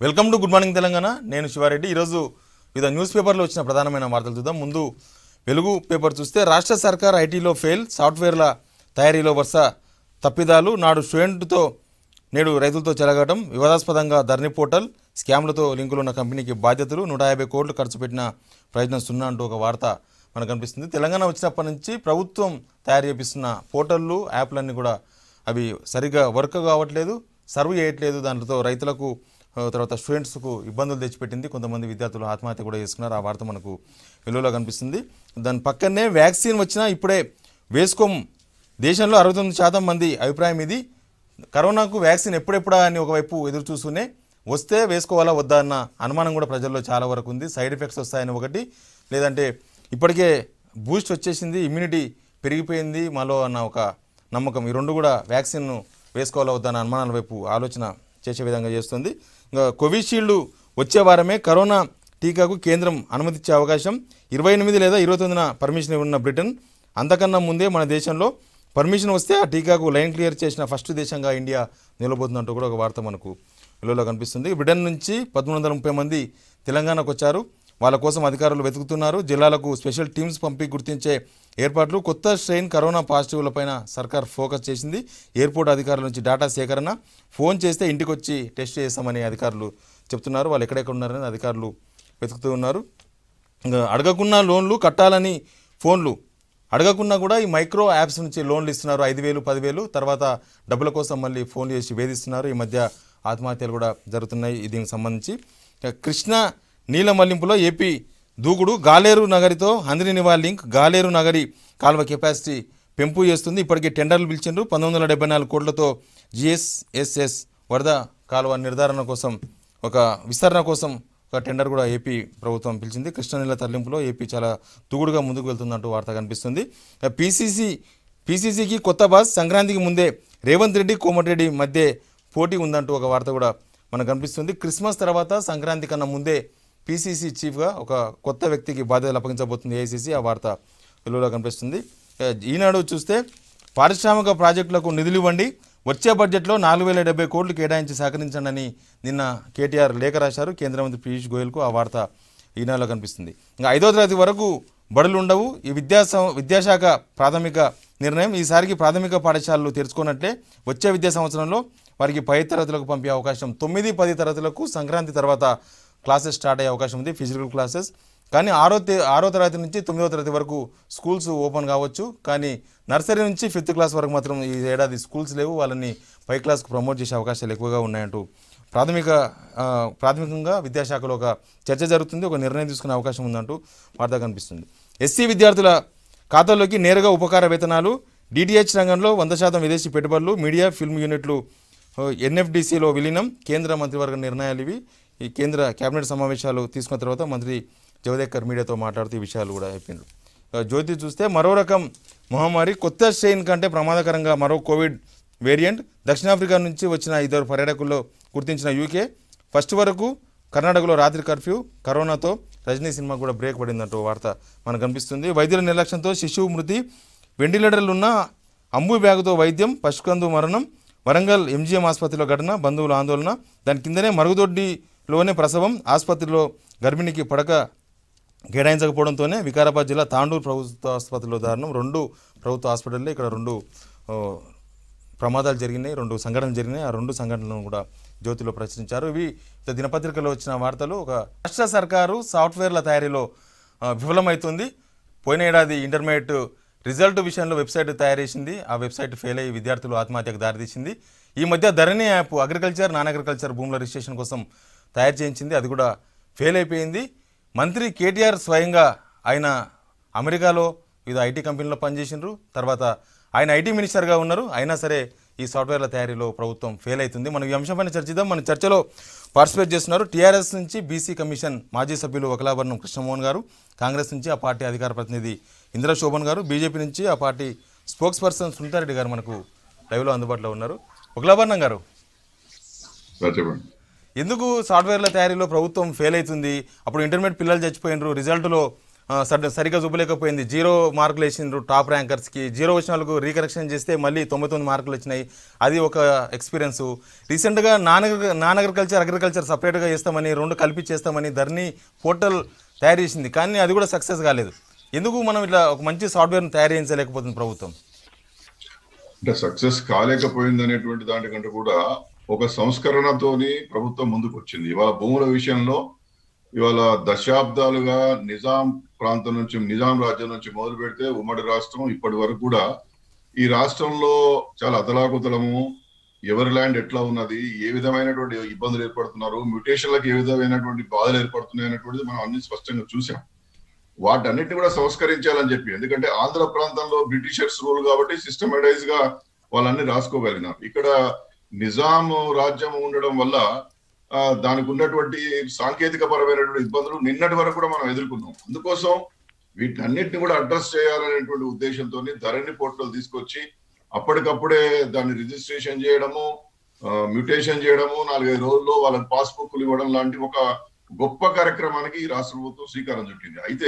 Welcome to good morning Telangana నేను శివారెడ్డి ఈరోజు వివిధ న్యూస్ పేపర్లో వచ్చిన ప్రధానమైన వార్తలు చూద్దాం ముందు వెలుగు పేపర్ చూస్తే రాష్ట్ర సర్కార్ ఐటీలో ఫెయిల్ సాఫ్ట్వేర్ల తయారీలో వరుస తప్పిదాలు నాడు స్టూడెంట్తో నేడు రైతులతో చెలగటం వివాదాస్పదంగా ధరణి పోర్టల్ స్కామ్లతో లింకులున్న కంపెనీకి బాధ్యతలు నూట యాభై కోట్లు ఖర్చు పెట్టిన ప్రయోజనం సున్నా అంటూ ఒక వార్త మనకు కనిపిస్తుంది తెలంగాణ వచ్చినప్పటి నుంచి ప్రభుత్వం తయారు చేపిస్తున్న పోర్టళ్ళు యాప్లన్నీ కూడా అవి సరిగ్గా వర్క్ కావట్లేదు సర్వ్ చేయట్లేదు దాంట్లో రైతులకు ఆ, తర్వాత స్టూడెంట్స్కు ఇబ్బందులు తెచ్చిపెట్టింది కొంతమంది విద్యార్థులు ఆత్మహత్య కూడా చేసుకున్నారు ఆ వార్త మనకు వెలుగులో కనిపిస్తుంది దాని పక్కనే వ్యాక్సిన్ వచ్చినా ఇప్పుడే వేసుకోం దేశంలో అరవై తొమ్మిది శాతం మంది అభిప్రాయం ఇది కరోనాకు వ్యాక్సిన్ ఎప్పుడెప్పుడా అని ఒకవైపు ఎదురు చూస్తూనే వస్తే వేసుకోవాలా వద్దా అన్న అనుమానం కూడా ప్రజల్లో చాలా వరకు ఉంది సైడ్ ఎఫెక్ట్స్ వస్తాయని ఒకటి లేదంటే ఇప్పటికే బూస్ట్ వచ్చేసింది ఇమ్యూనిటీ పెరిగిపోయింది మాలో అన్న ఒక నమ్మకం ఈ రెండు కూడా వ్యాక్సిన్ను వేసుకోవాలా వద్దా అన్న అనుమానాల వైపు ఆలోచన చేసే విధంగా చేస్తుంది ఇంకా కోవిషీల్డ్ వచ్చే వారమే కరోనా టీకాకు కేంద్రం అనుమతిచ్చే అవకాశం ఇరవై ఎనిమిది లేదా ఇరవై తొమ్మిదిన పర్మిషన్ ఉన్న బ్రిటన్ అంతకన్నా ముందే మన దేశంలో పర్మిషన్ వస్తే ఆ టీకాకు లైన్ క్లియర్ చేసిన ఫస్ట్ దేశంగా ఇండియా నిలబోతుందంటూ కూడా ఒక వార్త మనకు వెలుగులో కనిపిస్తుంది బ్రిటన్ నుంచి పదమూడు వందల ముప్పై మంది తెలంగాణకు వచ్చారు వాళ్ళ కోసం అధికారులు వెతుకుతున్నారు జిల్లాలకు స్పెషల్ టీమ్స్ పంపి గుర్తించే ఏర్పాట్లు కొత్త స్ట్రెయిన్ కరోనా పాజిటివ్లపైన సర్కార్ ఫోకస్ చేసింది ఎయిర్పోర్ట్ అధికారుల నుంచి డేటా సేకరణ ఫోన్ చేస్తే ఇంటికి వచ్చి టెస్ట్ చేస్తామని అధికారులు చెప్తున్నారు వాళ్ళు ఎక్కడెక్కడ ఉన్నారని అధికారులు వెతుకుతూ ఉన్నారు ఇంకా అడగకున్న లోన్లు కట్టాలని ఫోన్లు అడగకున్నా కూడా ఈ మైక్రో యాప్స్ నుంచి లోన్లు ఇస్తున్నారు ఐదు వేలు పదివేలు తర్వాత డబ్బుల కోసం మళ్ళీ ఫోన్ చేసి వేధిస్తున్నారు ఈ మధ్య ఆత్మహత్యలు కూడా జరుగుతున్నాయి దీనికి సంబంధించి ఇక కృష్ణ నీల మళ్లింపులో ఏపీ దూకుడు గాలేరు నగరితో హంద్రి నివాల్ లింక్ గాలేరు నగరి కాలువ కెపాసిటీ పెంపు చేస్తుంది ఇప్పటికే టెండర్లు పిలిచిండ్రు పంతొమ్మిది వందల డెబ్బై నాలుగు కోట్లతో జిఎస్ఎస్ఎస్ వరద కాలువ నిర్ధారణ కోసం ఒక విస్తరణ కోసం ఒక టెండర్ కూడా ఏపీ ప్రభుత్వం పిలిచింది కృష్ణనీళ్ళ తరలింపులో ఏపీ చాలా తుగుడుగా ముందుకు వెళ్తుందంటూ వార్త కనిపిస్తుంది పీసీసీ పీసీసీకి కొత్త బాస్ సంక్రాంతికి ముందే రేవంత్ రెడ్డి కోమటిరెడ్డి మధ్య పోటీ ఉందంటూ ఒక వార్త కూడా మనకు కనిపిస్తుంది క్రిస్మస్ తర్వాత సంక్రాంతి కన్నా ముందే పీసీసీ చీఫ్గా ఒక కొత్త వ్యక్తికి బాధ్యతలు అప్పగించబోతుంది ఏఐసీసీ ఆ వార్త వెలుగులో కనిపిస్తుంది ఇక ఈనాడు చూస్తే పారిశ్రామిక ప్రాజెక్టులకు నిధులు ఇవ్వండి వచ్చే బడ్జెట్లో నాలుగు వేల డెబ్బై కోట్లు కేటాయించి సహకరించండి అని నిన్న కేటీఆర్ లేఖ రాశారు కేంద్ర మంత్రి పీయూష్ గోయల్కు ఆ వార్త ఈనాడులో కనిపిస్తుంది ఇంకా ఐదో తరగతి వరకు బడులు ఉండవు ఈ విద్యా సం- విద్యాశాఖ ప్రాథమిక నిర్ణయం ఈసారికి ప్రాథమిక పాఠశాలలు తెరుచుకున్నట్లే వచ్చే విద్యా సంవత్సరంలో వారికి పై తరగతులకు పంపే అవకాశం తొమ్మిది పది తరగతులకు సంక్రాంతి తర్వాత క్లాసెస్ స్టార్ట్ అయ్యే అవకాశం ఉంది ఫిజికల్ క్లాసెస్ కానీ ఆరో తే- ఆరో తరగతి నుంచి తొమ్మిదో తరగతి వరకు స్కూల్స్ ఓపెన్ కావచ్చు కానీ నర్సరీ నుంచి ఫిఫ్త్ క్లాస్ వరకు మాత్రం ఈ ఏడాది స్కూల్స్ లేవు వాళ్ళని పై క్లాస్కు ప్రమోట్ చేసే అవకాశాలు ఎక్కువగా ఉన్నాయంటూ ప్రాథమిక ఆ, ప్రాథమికంగా విద్యాశాఖలో ఒక చర్చ జరుగుతుంది ఒక నిర్ణయం తీసుకునే అవకాశం ఉందంటూ వార్త కనిపిస్తుంది ఎస్సీ విద్యార్థుల ఖాతాల్లోకి నేరుగా ఉపకార వేతనాలు డిటిహెచ్ రంగంలో వంద శాతం విదేశీ పెట్టుబడులు మీడియా ఫిల్మ్ యూనిట్లు ఎన్ఎఫ్డిసిలో విలీనం కేంద్ర మంత్రివర్గ నిర్ణయాలు ఇవి ఈ కేంద్ర కేబినెట్ సమావేశాలు తీసుకున్న తర్వాత మంత్రి జవదేకర్ మీడియాతో మాట్లాడుతూ ఈ విషయాలు కూడా అయిపోయినారు ఇక జ్యోతి చూస్తే మరో రకం మహమ్మారి కొత్త స్ట్రెయిన్ కంటే ప్రమాదకరంగా మరో కోవిడ్ వేరియంట్ దక్షిణాఫ్రికా నుంచి వచ్చిన ఇద్దరు పర్యాటకుల్లో గుర్తించిన యూకే ఫస్ట్ వరకు కర్ణాటకలో రాత్రి కర్ఫ్యూ కరోనాతో రజనీ సినిమా కూడా బ్రేక్ పడిందంటూ వార్త మనకు కనిపిస్తుంది వైద్యుల నిర్లక్ష్యంతో శిశువు మృతి వెంటిలేటర్లున్న అంబు బ్యాగుతో వైద్యం పశుకందు మరణం వరంగల్ ఎంజీఎం ఆసుపత్రిలో ఘటన బంధువుల ఆందోళన దాని కిందనే మరుగుదొడ్డిలోనే ప్రసవం ఆసుపత్రిలో గర్భిణికి పడక కేటాయించకపోవడంతోనే వికారాబాద్ జిల్లా తాండూరు ప్రభుత్వ ఆసుపత్రిలో దారుణం రెండు ప్రభుత్వ హాస్పిటల్లో ఇక్కడ రెండు ఓ, ప్రమాదాలు జరిగినాయి రెండు సంఘటనలు జరిగినాయి ఆ రెండు సంఘటనలను కూడా జ్యోతిలో ప్రచురించారు ఇవి ఇక దినపత్రికలో వచ్చిన వార్తలు ఒక రాష్ట్ర సర్కారు సాఫ్ట్వేర్ల తయారీలో ఆ, విఫలమవుతుంది పోయిన ఏడాది ఇంటర్మీడియట్ రిజల్ట్ విషయంలో వెబ్సైట్ తయారు చేసింది ఆ వెబ్సైట్ ఫెయిల్ అయ్యి విద్యార్థులు ఆత్మహత్యకు దారితీసింది ఈ మధ్య Dharani app agriculture non agriculture భూముల రిజిస్ట్రేషన్ కోసం తయారు చేయించింది అది కూడా ఫెయిల్ అయిపోయింది మంత్రి కేటీఆర్ స్వయంగా ఆయన అమెరికాలో వివిధ ఐటీ కంపెనీలో పనిచేసినారు తర్వాత ఆయన ఐటీ మినిస్టర్గా ఉన్నారు అయినా సరే ఈ సాఫ్ట్వేర్ల తయారీలో ప్రభుత్వం ఫెయిల్ అవుతుంది మనం ఈ అంశంపైన చర్చిద్దాం మన చర్చలో పార్టిసిపేట్ చేస్తున్నారు టీఆర్ఎస్ నుంచి బీసీ కమిషన్ మాజీ సభ్యులు ఒకలాభరణం కృష్ణమోహన్ గారు కాంగ్రెస్ నుంచి ఆ పార్టీ అధికార ప్రతినిధి ఇంద్ర శోభన్ గారు బీజేపీ నుంచి ఆ పార్టీ స్పోక్స్ పర్సన్ సునీతారెడ్డి గారు మనకు లైవ్లో అందుబాటులో ఉన్నారు ఒకలాభరణం గారు సార్ చెప్పండి ఎందుకు సాఫ్ట్వేర్ల తయారీలో ప్రభుత్వం ఫెయిల్ అవుతుంది అప్పుడు ఇంటర్మీడియట్ పిల్లలు చచ్చిపోయినరు రిజల్ట్లో ఆ, సరి సరిగ్గా చూపలేకపోయింది జీరో మార్కులు వేసిండ్రు టాప్ ర్యాంకర్స్కి జీరో వచ్చిన వాళ్ళకు రీకరెక్షన్ చేస్తే మళ్ళీ తొంభై తొమ్మిది మార్కులు వచ్చినాయి అది ఒక ఎక్స్పీరియన్స్ రీసెంట్గా నాన్ నాన్ అగ్రికల్చర్ అగ్రికల్చర్ సపరేట్గా చేస్తామని రెండు కలిపి చేస్తామని ధర్ని పోర్టల్ తయారు చేసింది కానీ అది కూడా సక్సెస్ కాలేదు ఎందుకు మనం ఇట్లా ఒక మంచి సాఫ్ట్వేర్ని తయారు చేయించలేకపోతుంది ప్రభుత్వం అంటే సక్సెస్ కాలేకపోయింది అనేటువంటి దానికంటే కూడా ఒక సంస్కరణతోని ప్రభుత్వం ముందుకు వచ్చింది ఇవాళ భూముల విషయంలో ఇవాళ దశాబ్దాలుగా నిజాం ప్రాంతం నుంచి నిజాం రాజ్యం నుంచి మొదలు పెడితే ఉమ్మడి రాష్ట్రం ఇప్పటి వరకు కూడా ఈ రాష్ట్రంలో చాలా అతలాకుతలము ఎవరి ల్యాండ్ ఎట్లా ఉన్నది ఏ విధమైనటువంటి ఇబ్బందులు ఏర్పడుతున్నారు మ్యూటేషన్లకు ఏ విధమైనటువంటి బాధలు ఏర్పడుతున్నాయి అనేటువంటిది మనం అన్ని స్పష్టంగా చూసాం వాటన్నిటిని కూడా సంస్కరించాలని చెప్పి ఎందుకంటే ఆంధ్ర ప్రాంతంలో బ్రిటిషర్స్ రూల్ కాబట్టి సిస్టమేటైజ్ గా వాళ్ళన్ని రాసుకోగలిగినారు ఇక్కడ నిజాం రాజ్యం ఉండడం వల్ల ఆ, దానికి ఉన్నటువంటి సాంకేతిక పరమైనటువంటి ఇబ్బందులు నిన్నటి వరకు కూడా మనం ఎదుర్కొన్నాం అందుకోసం వీటన్నిటిని కూడా అడ్రస్ చేయాలనేటువంటి ఉద్దేశంతో ధరణి పోర్టల్ తీసుకొచ్చి అప్పటికప్పుడే దాన్ని రిజిస్ట్రేషన్ చేయడము మ్యూటేషన్ చేయడము నాలుగైదు రోజుల్లో వాళ్ళకి పాస్బుక్లు ఇవ్వడం లాంటి ఒక గొప్ప కార్యక్రమానికి ఈ రాష్ట్ర ప్రభుత్వం శ్రీకారం చుట్టింది అయితే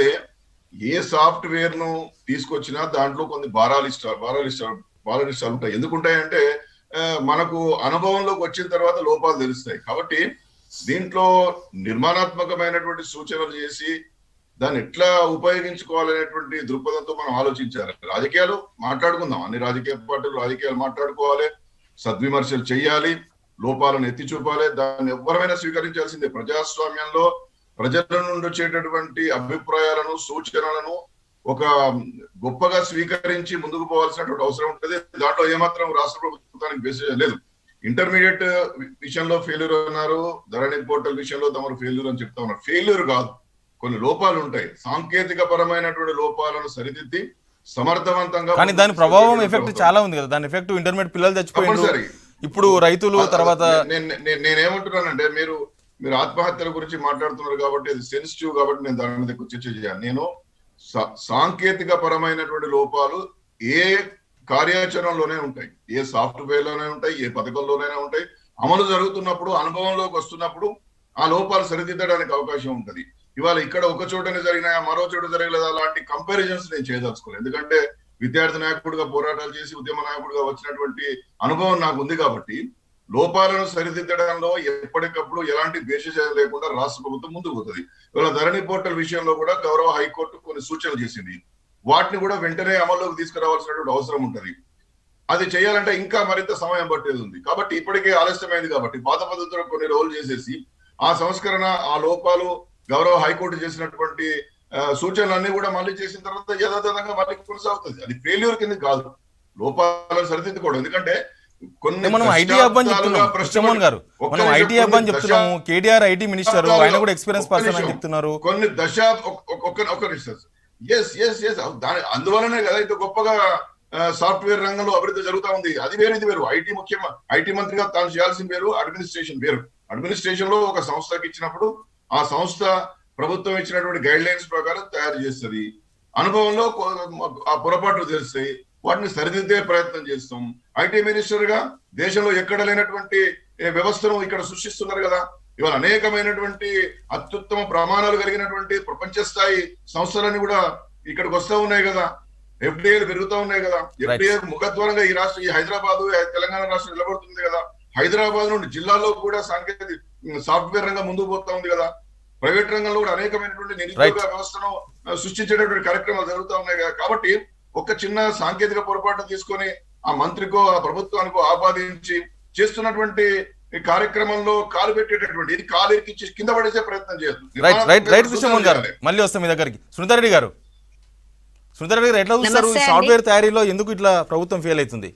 ఏ సాఫ్ట్వేర్ ను తీసుకొచ్చినా దాంట్లో కొన్ని బారాలు ఇష్టాలు బారాలు ఇష్టాలు బారాలు ఇష్టాలు ఉంటాయి ఎందుకుంటాయంటే ఆ, మనకు అనుభవంలోకి వచ్చిన తర్వాత లోపాలు తెలుస్తాయి కాబట్టి దీంట్లో నిర్మాణాత్మకమైనటువంటి సూచనలు చేసి దాన్ని ఎట్లా ఉపయోగించుకోవాలనేటువంటి దృక్పథంతో మనం ఆలోచించాలి రాజకీయాలు మాట్లాడుకుందాం అన్ని రాజకీయ పార్టీలు రాజకీయాలు మాట్లాడుకోవాలి సద్విమర్శలు చేయాలి లోపాలను ఎత్తి చూపాలి దాన్ని ఎవరైనా స్వీకరించాల్సిందే ప్రజాస్వామ్యంలో ప్రజల నుండి వచ్చేటటువంటి అభిప్రాయాలను సూచనలను ఒక గొప్పగా స్వీకరించి ముందుకు పోవాల్సినటువంటి అవసరం ఉంటుంది దాంట్లో ఏమాత్రం రాష్ట్ర ప్రభుత్వానికి బేసిస్ లేదు ఇంటర్మీడియట్ విషయంలో ఫెయిల్యూర్ అన్నారు ధరణి పోర్టల్ విషయంలో తమరు ఫెయిల్యూర్ అని చెప్తా ఉన్నారు ఫెయిల్యూర్ కాదు కొన్ని లోపాలు ఉంటాయి సాంకేతిక పరమైనటువంటి లోపాలను సరిదిద్ది సమర్థవంతంగా కానీ దాని ప్రభావం ఎఫెక్ట్ చాలా ఉంది కదా దాని ఎఫెక్ట్ ఇంటర్మీడియట్ పిల్లలు చచ్చిపోయిండ్రు తప్పనిసరి. ఇప్పుడు రైతులు తర్వాత నేను- నేను- నేనేమంటున్నానంటే మీరు మీరు ఆత్మహత్యల గురించి మాట్లాడుతున్నారు కాబట్టి అది సెన్సిటివ్ కాబట్టి నేను దాని మీద ఎక్కువ చర్చ చేయాలి నేను సా- సాంకేతిక పరమైనటువంటి లోపాలు ఏ కార్యాచరణలోనే ఉంటాయి ఏ సాఫ్ట్వేర్ లోనే ఉంటాయి ఏ పథకంలోనైనా ఉంటాయి అమలు జరుగుతున్నప్పుడు అనుభవంలోకి వస్తున్నప్పుడు ఆ లోపాలు సరిదిద్దడానికి అవకాశం ఉంటది ఇవాళ ఇక్కడ ఒక చోటనే జరిగినా మరో చోట జరగలేదు అలాంటి కంపారిజన్స్ నేను చేయదలుచుకోలేదు ఎందుకంటే విద్యార్థి నాయకుడిగా పోరాటాలు చేసి ఉద్యమ నాయకుడిగా వచ్చినటువంటి అనుభవం నాకు ఉంది కాబట్టి లోపాలను సరిదిద్దడంలో ఎప్పటికప్పుడు ఎలాంటి బేసిస్ లేకుండా రాష్ట్ర ప్రభుత్వం ముందుకు పోతుంది ఇవాళ ధరణి పోర్టల్ విషయంలో కూడా గౌరవ హైకోర్టు కొన్ని సూచనలు చేసింది వాటిని కూడా వెంటనే అమల్లోకి తీసుకురావాల్సినటువంటి అవసరం ఉంటది అది చేయాలంటే ఇంకా మరింత సమయం పట్టేది ఉంది కాబట్టి ఇప్పటికే ఆలస్యమైంది కాబట్టి పాత పద్ధతిలో కొన్ని రోజులు చేసేసి ఆ సంస్కరణ ఆ లోపాలు గౌరవ హైకోర్టు చేసినటువంటి ఆ, సూచనలన్నీ కూడా మళ్ళీ చేసిన తర్వాత యథాతథంగా మళ్ళీ కొనసాగుతుంది అది ఫెయిల్యూర్ కింద కాదు లోపాలను సరిదిద్దుకోవడం ఎందుకంటే కొన్ని మనం ఐటీ హబ్ అని చెప్తున్నాం దశాబ్దాలుగా కృష్ణమోహన్ గారు ఒక్క మనం నిమిషం, ఐటీ హబ్ అని కొన్ని చెప్తున్నాము దశా- కేటీఆర్ ఐటీ మినిస్టర్ ఆయన కూడా ఎక్స్పీరియన్స్ ఒక్క పర్సన్ అని నిమిషం. చెప్తున్నారు కొన్ని దశ ఒక ఒక నిమిషం ఎస్ ఎస్ ఎస్ దాని అందువలనే కదా ఇంత గొప్పగా సాఫ్ట్వేర్ రంగంలో అభివృద్ధి జరుగుతా ఉంది అది వేరు ఇది వేరు ఐటీ ముఖ్యం ఐటీ మంత్రిగా తాను చేయాల్సిన వేరు అడ్మినిస్ట్రేషన్ వేరు అడ్మినిస్ట్రేషన్ లో ఒక సంస్థకి ఇచ్చినప్పుడు ఆ సంస్థ ప్రభుత్వం ఇచ్చినటువంటి గైడ్ లైన్స్ ప్రకారం తయారు చేస్తుంది అనుభవంలో కొ- ఆ పొరపాట్లు తెలుస్తాయి వాటిని సరిదిద్దే ప్రయత్నం చేస్తాం ఐటీ మినిస్టర్ గా దేశంలో ఎక్కడ లేనటువంటి ఏ, వ్యవస్థను ఇక్కడ సృష్టిస్తున్నారు కదా ఇవాళ అనేకమైనటువంటి అత్యుత్తమ ప్రమాణాలు కలిగినటువంటి ప్రపంచ స్థాయి సంస్థలన్నీ కూడా ఇక్కడికి వస్తూ ఉన్నాయి కదా ఎఫ్డిఏలు పెరుగుతూ ఉన్నాయి కదా ఎఫ్డిఏ ముఖద్వారంగా ఈ రాష్ట్రం ఈ హైదరాబాద్ తెలంగాణ రాష్ట్రం నిలబడుతుంది కదా హైదరాబాద్ నుండి జిల్లాలో కూడా సాంకేతిక సాఫ్ట్వేర్ రంగం ముందుకు పోతా ఉంది కదా ప్రైవేట్ రంగంలో కూడా అనేకమైనటువంటి నిరుద్యోగ Right. వ్యవస్థను ఆ, సృష్టించేటటువంటి కార్యక్రమాలు జరుగుతూ ఉన్నాయి కదా కాబట్టి ఒక చిన్న సాంకేతిక పొరపాటు తీసుకొని ఆ మంత్రికో ఆ ప్రభుత్వానికో ఆపాదించి చేస్తున్నటువంటి ఈ కార్యక్రమంలో కాలు పెట్టేటటువంటి ఇది కాలు ఎక్కించి కింద పడేసే ప్రయత్నం చేయొద్దు రైట్ రైట్ రైట్ సూచనలు కృష్ణమోహన్ గారు చేయాలి. మళ్ళీ వస్తాం మీ దగ్గరికి సునీతారెడ్డి గారు సునీతారెడ్డి గారు ఎట్లా చూస్తారు నమస్తే అండి. సాఫ్ట్వేర్ తయారీలో ఎందుకు ఇట్లా ప్రభుత్వం ఫెయిల్ అవుతుంది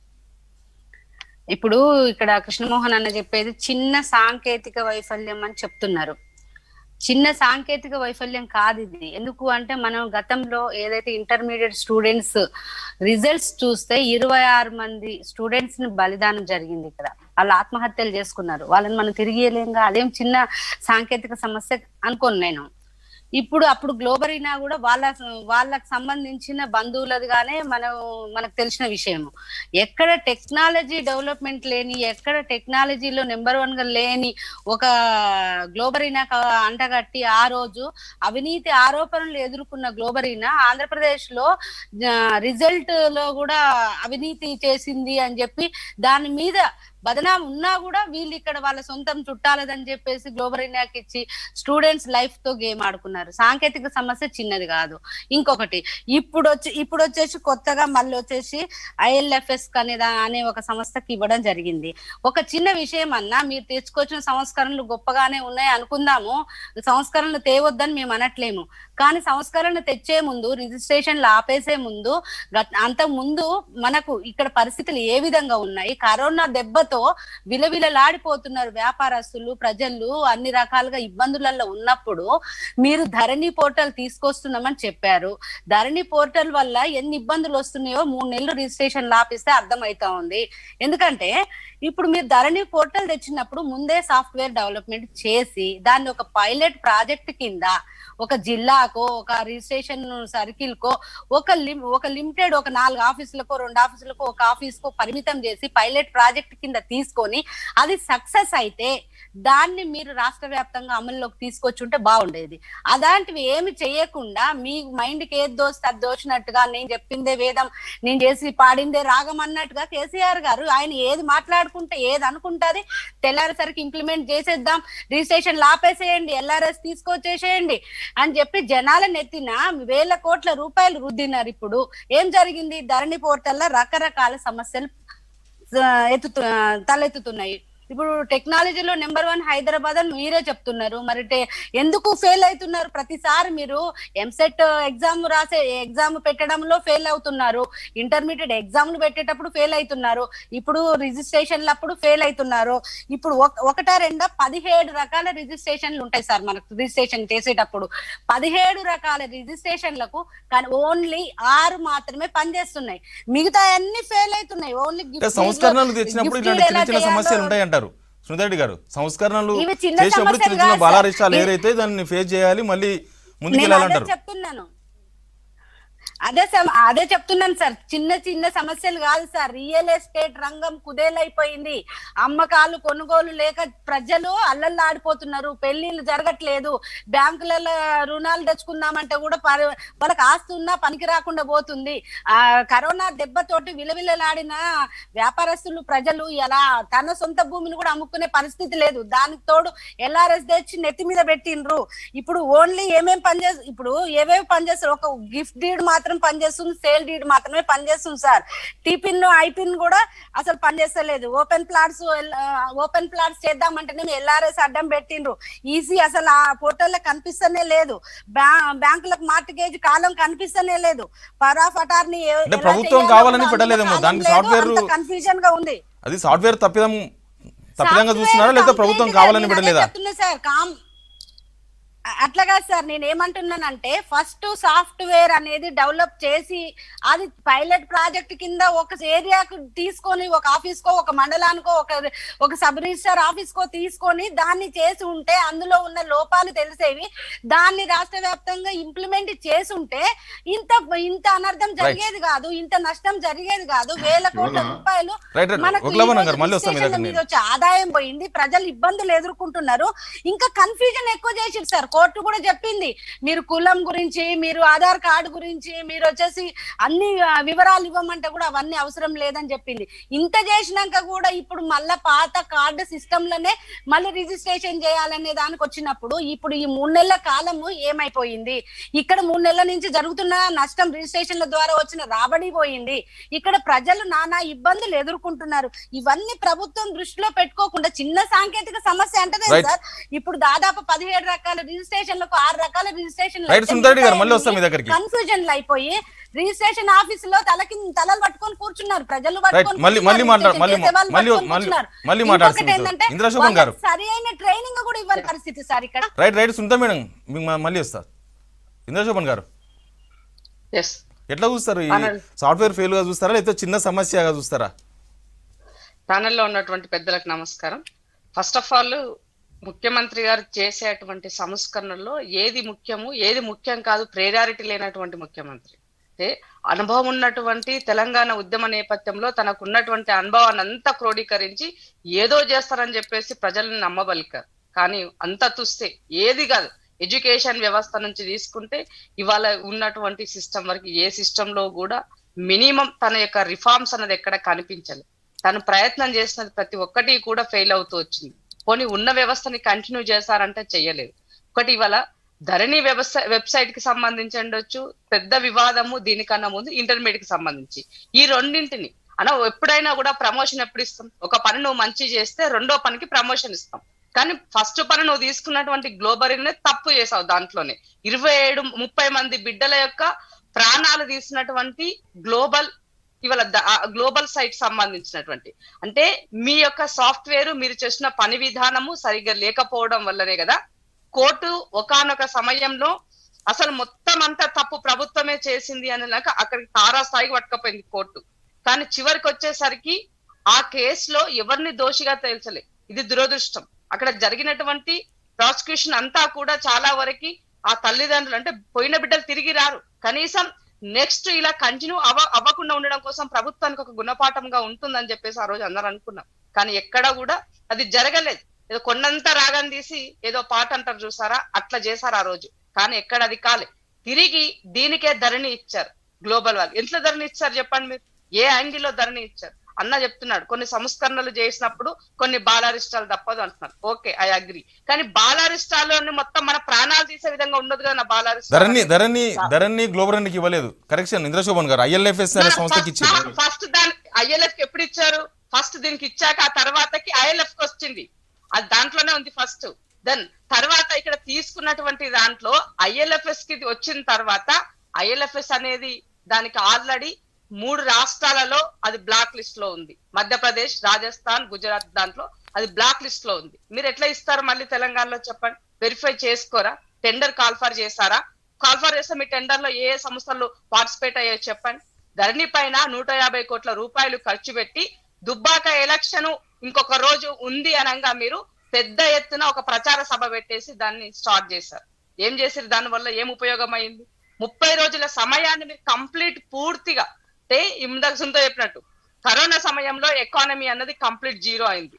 ఇప్పుడు ఇక్కడ కృష్ణమోహన్ అన్న చెప్పేది చిన్న సాంకేతిక వైఫల్యం అని చెప్తున్నారు చిన్న సాంకేతిక వైఫల్యం కాదు ఇది ఎందుకు అంటే మనం గతంలో ఏదైతే ఇంటర్మీడియట్ స్టూడెంట్స్ రిజల్ట్స్ చూస్తే ఇరవై ఆరు మంది స్టూడెంట్స్ ని బలిదానం జరిగింది ఇక్కడ వాళ్ళు ఆత్మహత్యలు చేసుకున్నారు వాళ్ళని మనం తిరిగి ఇయ్యలేంగా అదేం చిన్న సాంకేతిక సమస్య అనుకోను నేను ఇప్పుడు అప్పుడు గ్లోబరీనా కూడా వాళ్ళ వాళ్ళకి సంబంధించిన బంధువులదిగానే మనం మనకు తెలిసిన విషయం ఎక్కడ టెక్నాలజీ డెవలప్మెంట్ లేని ఎక్కడ టెక్నాలజీలో నెంబర్ వన్ గా లేని ఒక గ్లోబరీనా అంటగట్టి ఆ రోజు అవినీతి ఆరోపణలు ఎదుర్కొన్న గ్లోబరీనా ఆంధ్రప్రదేశ్ లో రిజల్ట్ లో కూడా అవినీతి చేసింది అని చెప్పి దాని మీద బదనాం ఉన్నా కూడా వీళ్ళు ఇక్కడ వాళ్ళ సొంతం చుట్టాలదని చెప్పేసి గ్లోబల్ ఇండియాకి ఇచ్చి స్టూడెంట్స్ లైఫ్ తో గేమ్ ఆడుకున్నారు సాంకేతిక సమస్య చిన్నది కాదు ఇంకొకటి ఇప్పుడు వచ్చి ఇప్పుడు వచ్చేసి కొత్తగా మళ్ళీ వచ్చేసి ఐఎల్ఎఫ్ఎస్ అనే దా- అనే ఒక సంస్థకి ఇవ్వడం జరిగింది ఒక చిన్న విషయం అన్నా మీరు తెచ్చుకొచ్చిన సంస్కరణలు గొప్పగానే ఉన్నాయి అనుకుందాము సంస్కరణలు తేవద్దని మేము అనట్లేము కానీ సంస్కరణ తెచ్చే ముందు రిజిస్ట్రేషన్లు ఆపేసే ముందు గత- అంత ముందు మనకు ఇక్కడ పరిస్థితులు ఏ విధంగా ఉన్నాయి కరోనా దెబ్బతో విలవిలలాడిపోతున్నారు వ్యాపారస్తులు ప్రజలు అన్ని రకాలుగా ఇబ్బందులలో ఉన్నప్పుడు మీరు ధరణి పోర్టల్ తీసుకొస్తున్నామని చెప్పారు ధరణి పోర్టల్ వల్ల ఎన్ని ఇబ్బందులు వస్తున్నాయో మూడు నెలలు రిజిస్ట్రేషన్ లాపిస్తే అర్థమైతా ఉంది ఎందుకంటే ఇప్పుడు మీరు ధరణి పోర్టల్ తెచ్చినప్పుడు ముందే సాఫ్ట్వేర్ డెవలప్మెంట్ చేసి దాన్ని ఒక పైలట్ ప్రాజెక్ట్ కింద ఒక జిల్లాకో ఒక రిజిస్ట్రేషన్ సర్కిల్ కో ఒక లిమ్ ఒక లిమిటెడ్ ఒక నాలుగు ఆఫీసులకో రెండు ఆఫీసులకో ఒక ఆఫీస్ కో పరిమితం చేసి పైలట్ ప్రాజెక్ట్ కింద తీసుకొని అది సక్సెస్ అయితే దాన్ని మీరు రాష్ట్ర వ్యాప్తంగా అమల్లోకి తీసుకొచ్చుంటే బాగుండేది అలాంటివి ఏమి చేయకుండా మీ మైండ్ కి ఏది దోస్తే అది దోచినట్టుగా నేను చెప్పిందే వేదం నేను చేసి పాడిందే రాగం అన్నట్టుగా కేసీఆర్ గారు ఆయన ఏది మాట్లాడుకుంటే ఏది అనుకుంటాది తెల్లారేసరికి ఇంప్లిమెంట్ చేసేద్దాం రిజిస్ట్రేషన్ లాపేసేయండి ఎల్ఆర్ఎస్ తీసుకొచ్చేసేయండి అని చెప్పి జనాల నెత్తిన వేల కోట్ల రూపాయలు రుద్దినారు ఇప్పుడు ఏం జరిగింది ధరణి పోర్టల్లో రకరకాల సమస్యలు ఆ, ఎత్తుతు ఆ, తలెత్తుతున్నాయి ఇప్పుడు టెక్నాలజీలో నెంబర్ వన్ హైదరాబాద్ అని మీరే చెప్తున్నారు మరి టే- ఎందుకు ఫెయిల్ అవుతున్నారు ప్రతిసారి మీరు ఎంసెట్ ఎగ్జామ్ రాసే ఎగ్జామ్ పెట్టడంలో ఫెయిల్ అవుతున్నారు ఇంటర్మీడియట్ ఎగ్జామ్లు పెట్టేటప్పుడు ఫెయిల్ అవుతున్నారు ఇప్పుడు రిజిస్ట్రేషన్లు అప్పుడు ఫెయిల్ అవుతున్నారు ఇప్పుడు ఒక- ఒకటా రెండా పదిహేడు రకాల రిజిస్ట్రేషన్లు ఉంటాయి సార్ మనకు రిజిస్ట్రేషన్ చేసేటప్పుడు పదిహేడు రకాల రిజిస్ట్రేషన్లకు కానీ ఓన్లీ ఆరు మాత్రమే పనిచేస్తున్నాయి మిగతా అన్ని ఫెయిల్ అవుతున్నాయి ఓన్లీ అంటే సంస్కరణలు తెచ్చినప్పుడు ఇలాంటి చిన్న చిన్న సమస్యలు ఉంటాయి అంటారు సునీతారెడ్డి గారు సంస్కరణలు ఇవి చిన్న చేసినప్పుడు చిన్న సమస్యలు చిన్న కాదు బాలారిష్టాలు సార్. ఏదైతే దాన్ని ఫేస్ చేయాలి మళ్ళీ నేను అదే ముందుకెళ్ళాలంటారు చెప్తున్నాను అదే సమ- అదే చెప్తున్నాను సార్ చిన్న చిన్న సమస్యలు కాదు సార్ రియల్ ఎస్టేట్ రంగం కుదేలైపోయింది అమ్మకాలు కొనుగోలు లేక ప్రజలు అల్లల్లాడిపోతున్నారు పెళ్లిళ్ళు జరగట్లేదు బ్యాంకులలో రుణాలు తెచ్చుకుందామంటే కూడా పరి- వాళ్ళకి ఆస్తి ఉన్నా పనికి రాకుండా పోతుంది ఆ కరోనా దెబ్బతోటి విలవిలలాడిన వ్యాపారస్తులు ప్రజలు ఎలా తన సొంత భూమిని కూడా అమ్ముకునే పరిస్థితి లేదు దానికి తోడు ఎల్ఆర్ఎస్ తెచ్చి నెత్తి మీద పెట్టిండ్రు ఇప్పుడు ఓన్లీ ఏమేం పనిచేస్తారు ఇప్పుడు ఏవేవి పనిచేస్తారు ఒక గిఫ్ట్ డీడ్ మాత్రం పనిచేస్తుంది సేల్ డీడ్ మాత్రమే పనిచేస్తుంది సార్ టీపిన్ ఐపిన్ కూడా అసలు పనిచేస్తలేదు ఓపెన్ ప్లాట్స్ ఓపెన్ ప్లాట్స్ చేద్దామంటేనే ఎల్ఆర్ఎస్ అడ్డం పెట్టిండ్రు ఈజీ అసలు ఆ పోర్టల్లో కనిపిస్తనే లేదు బ్యా- బ్యాంకులకు మార్టిగేజ్ కాలం కనిపిస్తనే లేదు పరాఫ్ అటార్నీ అంటే ప్రభుత్వం కావాలని పెట్టలేదేమో, దానికి software- కన్ఫ్యూజన్ గా ఉంది అది సాఫ్ట్వేర్ తప్పిదం తప్పిదంగా చూస్తున్నారా లేదా ప్రభుత్వం కావాలని పెట్టలేదా చెప్తున్నా సార్ కామ్ అ- అట్లా కాదు సార్ నేను ఏమంటున్నానంటే ఫస్ట్ సాఫ్ట్వేర్ అనేది డెవలప్ చేసి అది పైలట్ ప్రాజెక్ట్ కింద ఒక ఏరియాకు తీసుకొని ఒక ఆఫీస్ కో ఒక మండలానికో ఒక ఒక సబ్ రిజిస్టర్ ఆఫీస్ కో తీసుకొని దాన్ని చేసి ఉంటే అందులో ఉన్న లోపాలు తెలిసేవి దాన్ని రాష్ట్ర వ్యాప్తంగా ఇంప్లిమెంట్ చేసి ఉంటే ఇంత ఇంత అనర్థం జరిగేది కాదు ఇంత నష్టం జరిగేది కాదు వేల కోట్ల శివనా? రూపాయలు రైట్ రైట్ మనకు ఒకలాభన్ ఈ రోజు గారు మళ్ళీ వస్తాం మీ దగ్గర రిజిస్ట్రేషన్ల మీద నేను వచ్చే ఆదాయం పోయింది ప్రజలు ఇబ్బందులు ఎదుర్కొంటున్నారు ఇంకా కన్ఫ్యూజన్ ఎక్కువ చేసి సార్ కోర్టు కూడా చెప్పింది మీరు కులం గురించి మీరు ఆధార్ కార్డు గురించి మీరు వచ్చేసి అన్ని ఆ, వివరాలు ఇవ్వమంటే కూడా అవన్నీ అవసరం లేదని చెప్పింది ఇంత చేసినాక కూడా ఇప్పుడు మళ్ళా పాత కార్డు సిస్టమ్ లోనే మళ్ళీ రిజిస్ట్రేషన్ చేయాలనే దానికి వచ్చినప్పుడు ఇప్పుడు ఈ మూడు నెలల కాలము ఏమైపోయింది ఇక్కడ మూడు నెలల నుంచి జరుగుతున్న నష్టం రిజిస్ట్రేషన్ల ద్వారా వచ్చిన రాబడి పోయింది ఇక్కడ ప్రజలు నానా ఇబ్బందులు ఎదుర్కొంటున్నారు ఇవన్నీ ప్రభుత్వం దృష్టిలో పెట్టుకోకుండా చిన్న సాంకేతిక సమస్య అంటే Right. సార్ ఇప్పుడు దాదాపు పదిహేడు రకాల రిజిస్ట్రేషన్లకు ఆరు రకాల రిజిస్ట్రేషన్ Right, సుందరెడ్డి గారు, మళ్ళీ వస్తాం మీ దగ్గరికి. కన్ఫ్యూజన్ అయిపోయి రిజిస్ట్రేషన్ ఆఫీస్ లో తలకి తలలు పట్టుకొని కూర్చున్నారు ప్రజలు రైట్ పట్టుకొని మళ్ళీ మళ్ళీ కూర్చున్నారు, మాట్లాడు మళ్ళీ చేసే వాళ్ళు మళ్ళీ పట్టుకొని మళ్ళీ కూర్చున్నారు. మళ్ళీ ఇంకొకటి మాట్లాడుతుంది ఏంటంటే ఇంద్రశోభన్ గారు వాళ్ళకి సరి అయిన ట్రైనింగ్ కూడా ఇవ్వని పరిస్థితి సార్ ఇక్కడ రైట్ రైట్ సునీత మేడం మీకు మ- మళ్ళీ వస్తా ఇంద్రశోభన్ గారు ఎస్ ఎట్లా చూస్తారు ఈ అవునండి. సాఫ్ట్వేర్ ఫెయిల్ గా చూస్తారా లేకపోతే చిన్న సమస్యగా చూస్తారా ప్యానెల్లో ఉన్నటువంటి పెద్దలకు నమస్కారం ఫస్ట్ ఆఫ్ ఆల్ ముఖ్యమంత్రి గారు చేసేటువంటి సంస్కరణలో ఏది ముఖ్యము ఏది ముఖ్యం కాదు ప్రయారిటీ లేనటువంటి ముఖ్యమంత్రి అంటే అనుభవం ఉన్నటువంటి తెలంగాణ ఉద్యమ నేపథ్యంలో తనకు ఉన్నటువంటి అనుభవాన్ని అంతా క్రోడీకరించి ఏదో చేస్తారని చెప్పేసి ప్రజల్ని నమ్మబలికారు కానీ అంత తుస్తే ఏది కాదు ఎడ్యుకేషన్ వ్యవస్థ నుంచి తీసుకుంటే ఇవాళ ఉన్నటువంటి సిస్టమ్ వరకు ఏ సిస్టమ్ లో కూడా మినిమం తన యొక్క రిఫార్మ్స్ అన్నది ఎక్కడ కనిపించలేదు తను ప్రయత్నం చేసినది ప్రతి ఒక్కటి కూడా ఫెయిల్ అవుతూ వచ్చింది పోనీ ఉన్న వ్యవస్థని కంటిన్యూ చేశారంటే చెయ్యలేదు ఒకటి ఇవాళ ధరణి వ్యవస్థ వెబ్సైట్ కి సంబంధించి ఉండొచ్చు పెద్ద వివాదము దీనికన్నా ముందు ఇంటర్మీడియట్ కి సంబంధించి ఈ రెండింటిని అన్న ఎప్పుడైనా కూడా ప్రమోషన్ ఎప్పుడు ఇస్తాం ఒక పని నువ్వు మంచి చేస్తే రెండో పనికి ప్రమోషన్ ఇస్తాం కానీ ఫస్ట్ పని నువ్వు తీసుకున్నటువంటి గ్లోబల్ తప్పు చేసావు దాంట్లోనే ఇరవై ఏడు ముప్పై మంది బిడ్డల యొక్క ప్రాణాలు తీసినటువంటి గ్లోబల్ ఇవాళ గ్లోబల్ సైట్ సంబంధించినటువంటి అంటే మీ యొక్క సాఫ్ట్వేర్ మీరు చేసిన పని విధానము సరిగ్గా లేకపోవడం వల్లనే కదా కోర్టు ఒకానొక సమయంలో అసలు మొత్తం అంతా తప్పు ప్రభుత్వమే చేసింది అనేలాక అక్కడికి తారా స్థాయికి పట్టుకపోయింది కోర్టు కానీ చివరికి వచ్చేసరికి ఆ కేసులో ఎవరిని దోషిగా తేల్చలే ఇది దురదృష్టం అక్కడ జరిగినటువంటి ప్రాసిక్యూషన్ అంతా కూడా చాలా వరకు ఆ తల్లిదండ్రులు అంటే పోయిన బిడ్డలు తిరిగి రారు కనీసం నెక్స్ట్ ఇలా కంటిన్యూ అవ అవ్వకుండా ఉండడం కోసం ప్రభుత్వానికి ఒక గుణపాఠంగా ఉంటుందని చెప్పేసి ఆ రోజు అందరూ అనుకున్నాం కానీ ఎక్కడ కూడా అది జరగలేదు ఏదో కొండంత రాగం తీసి ఏదో పాట అంటారు చూసారా అట్లా చేశారు ఆ రోజు కానీ ఎక్కడ అది కాలే తిరిగి దీనికే ధరణి ఇచ్చారు గ్లోబల్ వాళ్ళు ఎంత ధరణి ఇచ్చారు చెప్పండి మీరు ఏ యాంగిల్ లో ధరణి ఇచ్చారు అన్న చెప్తున్నాడు కొన్ని సంస్కరణలు చేసినప్పుడు కొన్ని బాలారిష్టాలు తప్పదు అంటున్నారు ఓకే ఐ అగ్రి కానీ బాలారిష్టాల్లోని మొత్తం మన ప్రాణాలు తీసే విధంగా ఉండదు కదా నా బాలారిష్టాలు ధరణి ధరణి ధరణి గ్లోబల్ ఇవ్వలేదు కరెక్షన్ ఇంద్రశోభన్ గారు ఐఎల్ఎఫ్ఎస్ అనే సంస్థకి ఇచ్చారు ఫస్ట్ దాని ఐఎల్ఎఫ్ కి ఎప్పుడు ఇచ్చారు ఫస్ట్ దీనికి ఇచ్చాక ఆ తర్వాతకి ఐఎల్ఎఫ్ కి వచ్చింది అది దాంట్లోనే ఉంది ఫస్ట్ దెన్ తర్వాత ఇక్కడ తీసుకున్నటువంటి దాంట్లో ఐఎల్ఎఫ్ఎస్ కి వచ్చిన తర్వాత ఐఎల్ఎఫ్ఎస్ అనేది దానికి ఆల్రెడీ మూడు రాష్ట్రాలలో అది బ్లాక్ లిస్ట్ లో ఉంది మధ్యప్రదేశ్ రాజస్థాన్ గుజరాత్ దాంట్లో అది బ్లాక్ లిస్ట్ లో ఉంది మీరు ఎట్లా ఇస్తారు మళ్ళీ తెలంగాణలో చెప్పండి వెరిఫై చేసుకోరా టెండర్ కాల్ఫర్ చేశారా కాల్ఫర్ చేస్తే మీ టెండర్ లో ఏ ఏ సంస్థలు పార్టిసిపేట్ అయ్యాయో చెప్పండి ధరణి పైన నూట యాభై కోట్ల రూపాయలు ఖర్చు పెట్టి దుబ్బాక ఎలక్షన్ ఇంకొక రోజు ఉంది అనగా మీరు పెద్ద ఎత్తున ఒక ప్రచార సభ పెట్టేసి దాన్ని స్టార్ట్ చేశారు ఏం చేసారు దాని వల్ల ఏం ఉపయోగం అయింది ముప్పై రోజుల సమయాన్ని మీరు కంప్లీట్ పూర్తిగా అంటే ఇందాక సుంతో చెప్పినట్టు కరోనా సమయంలో ఎకానమీ అన్నది కంప్లీట్ జీరో అయింది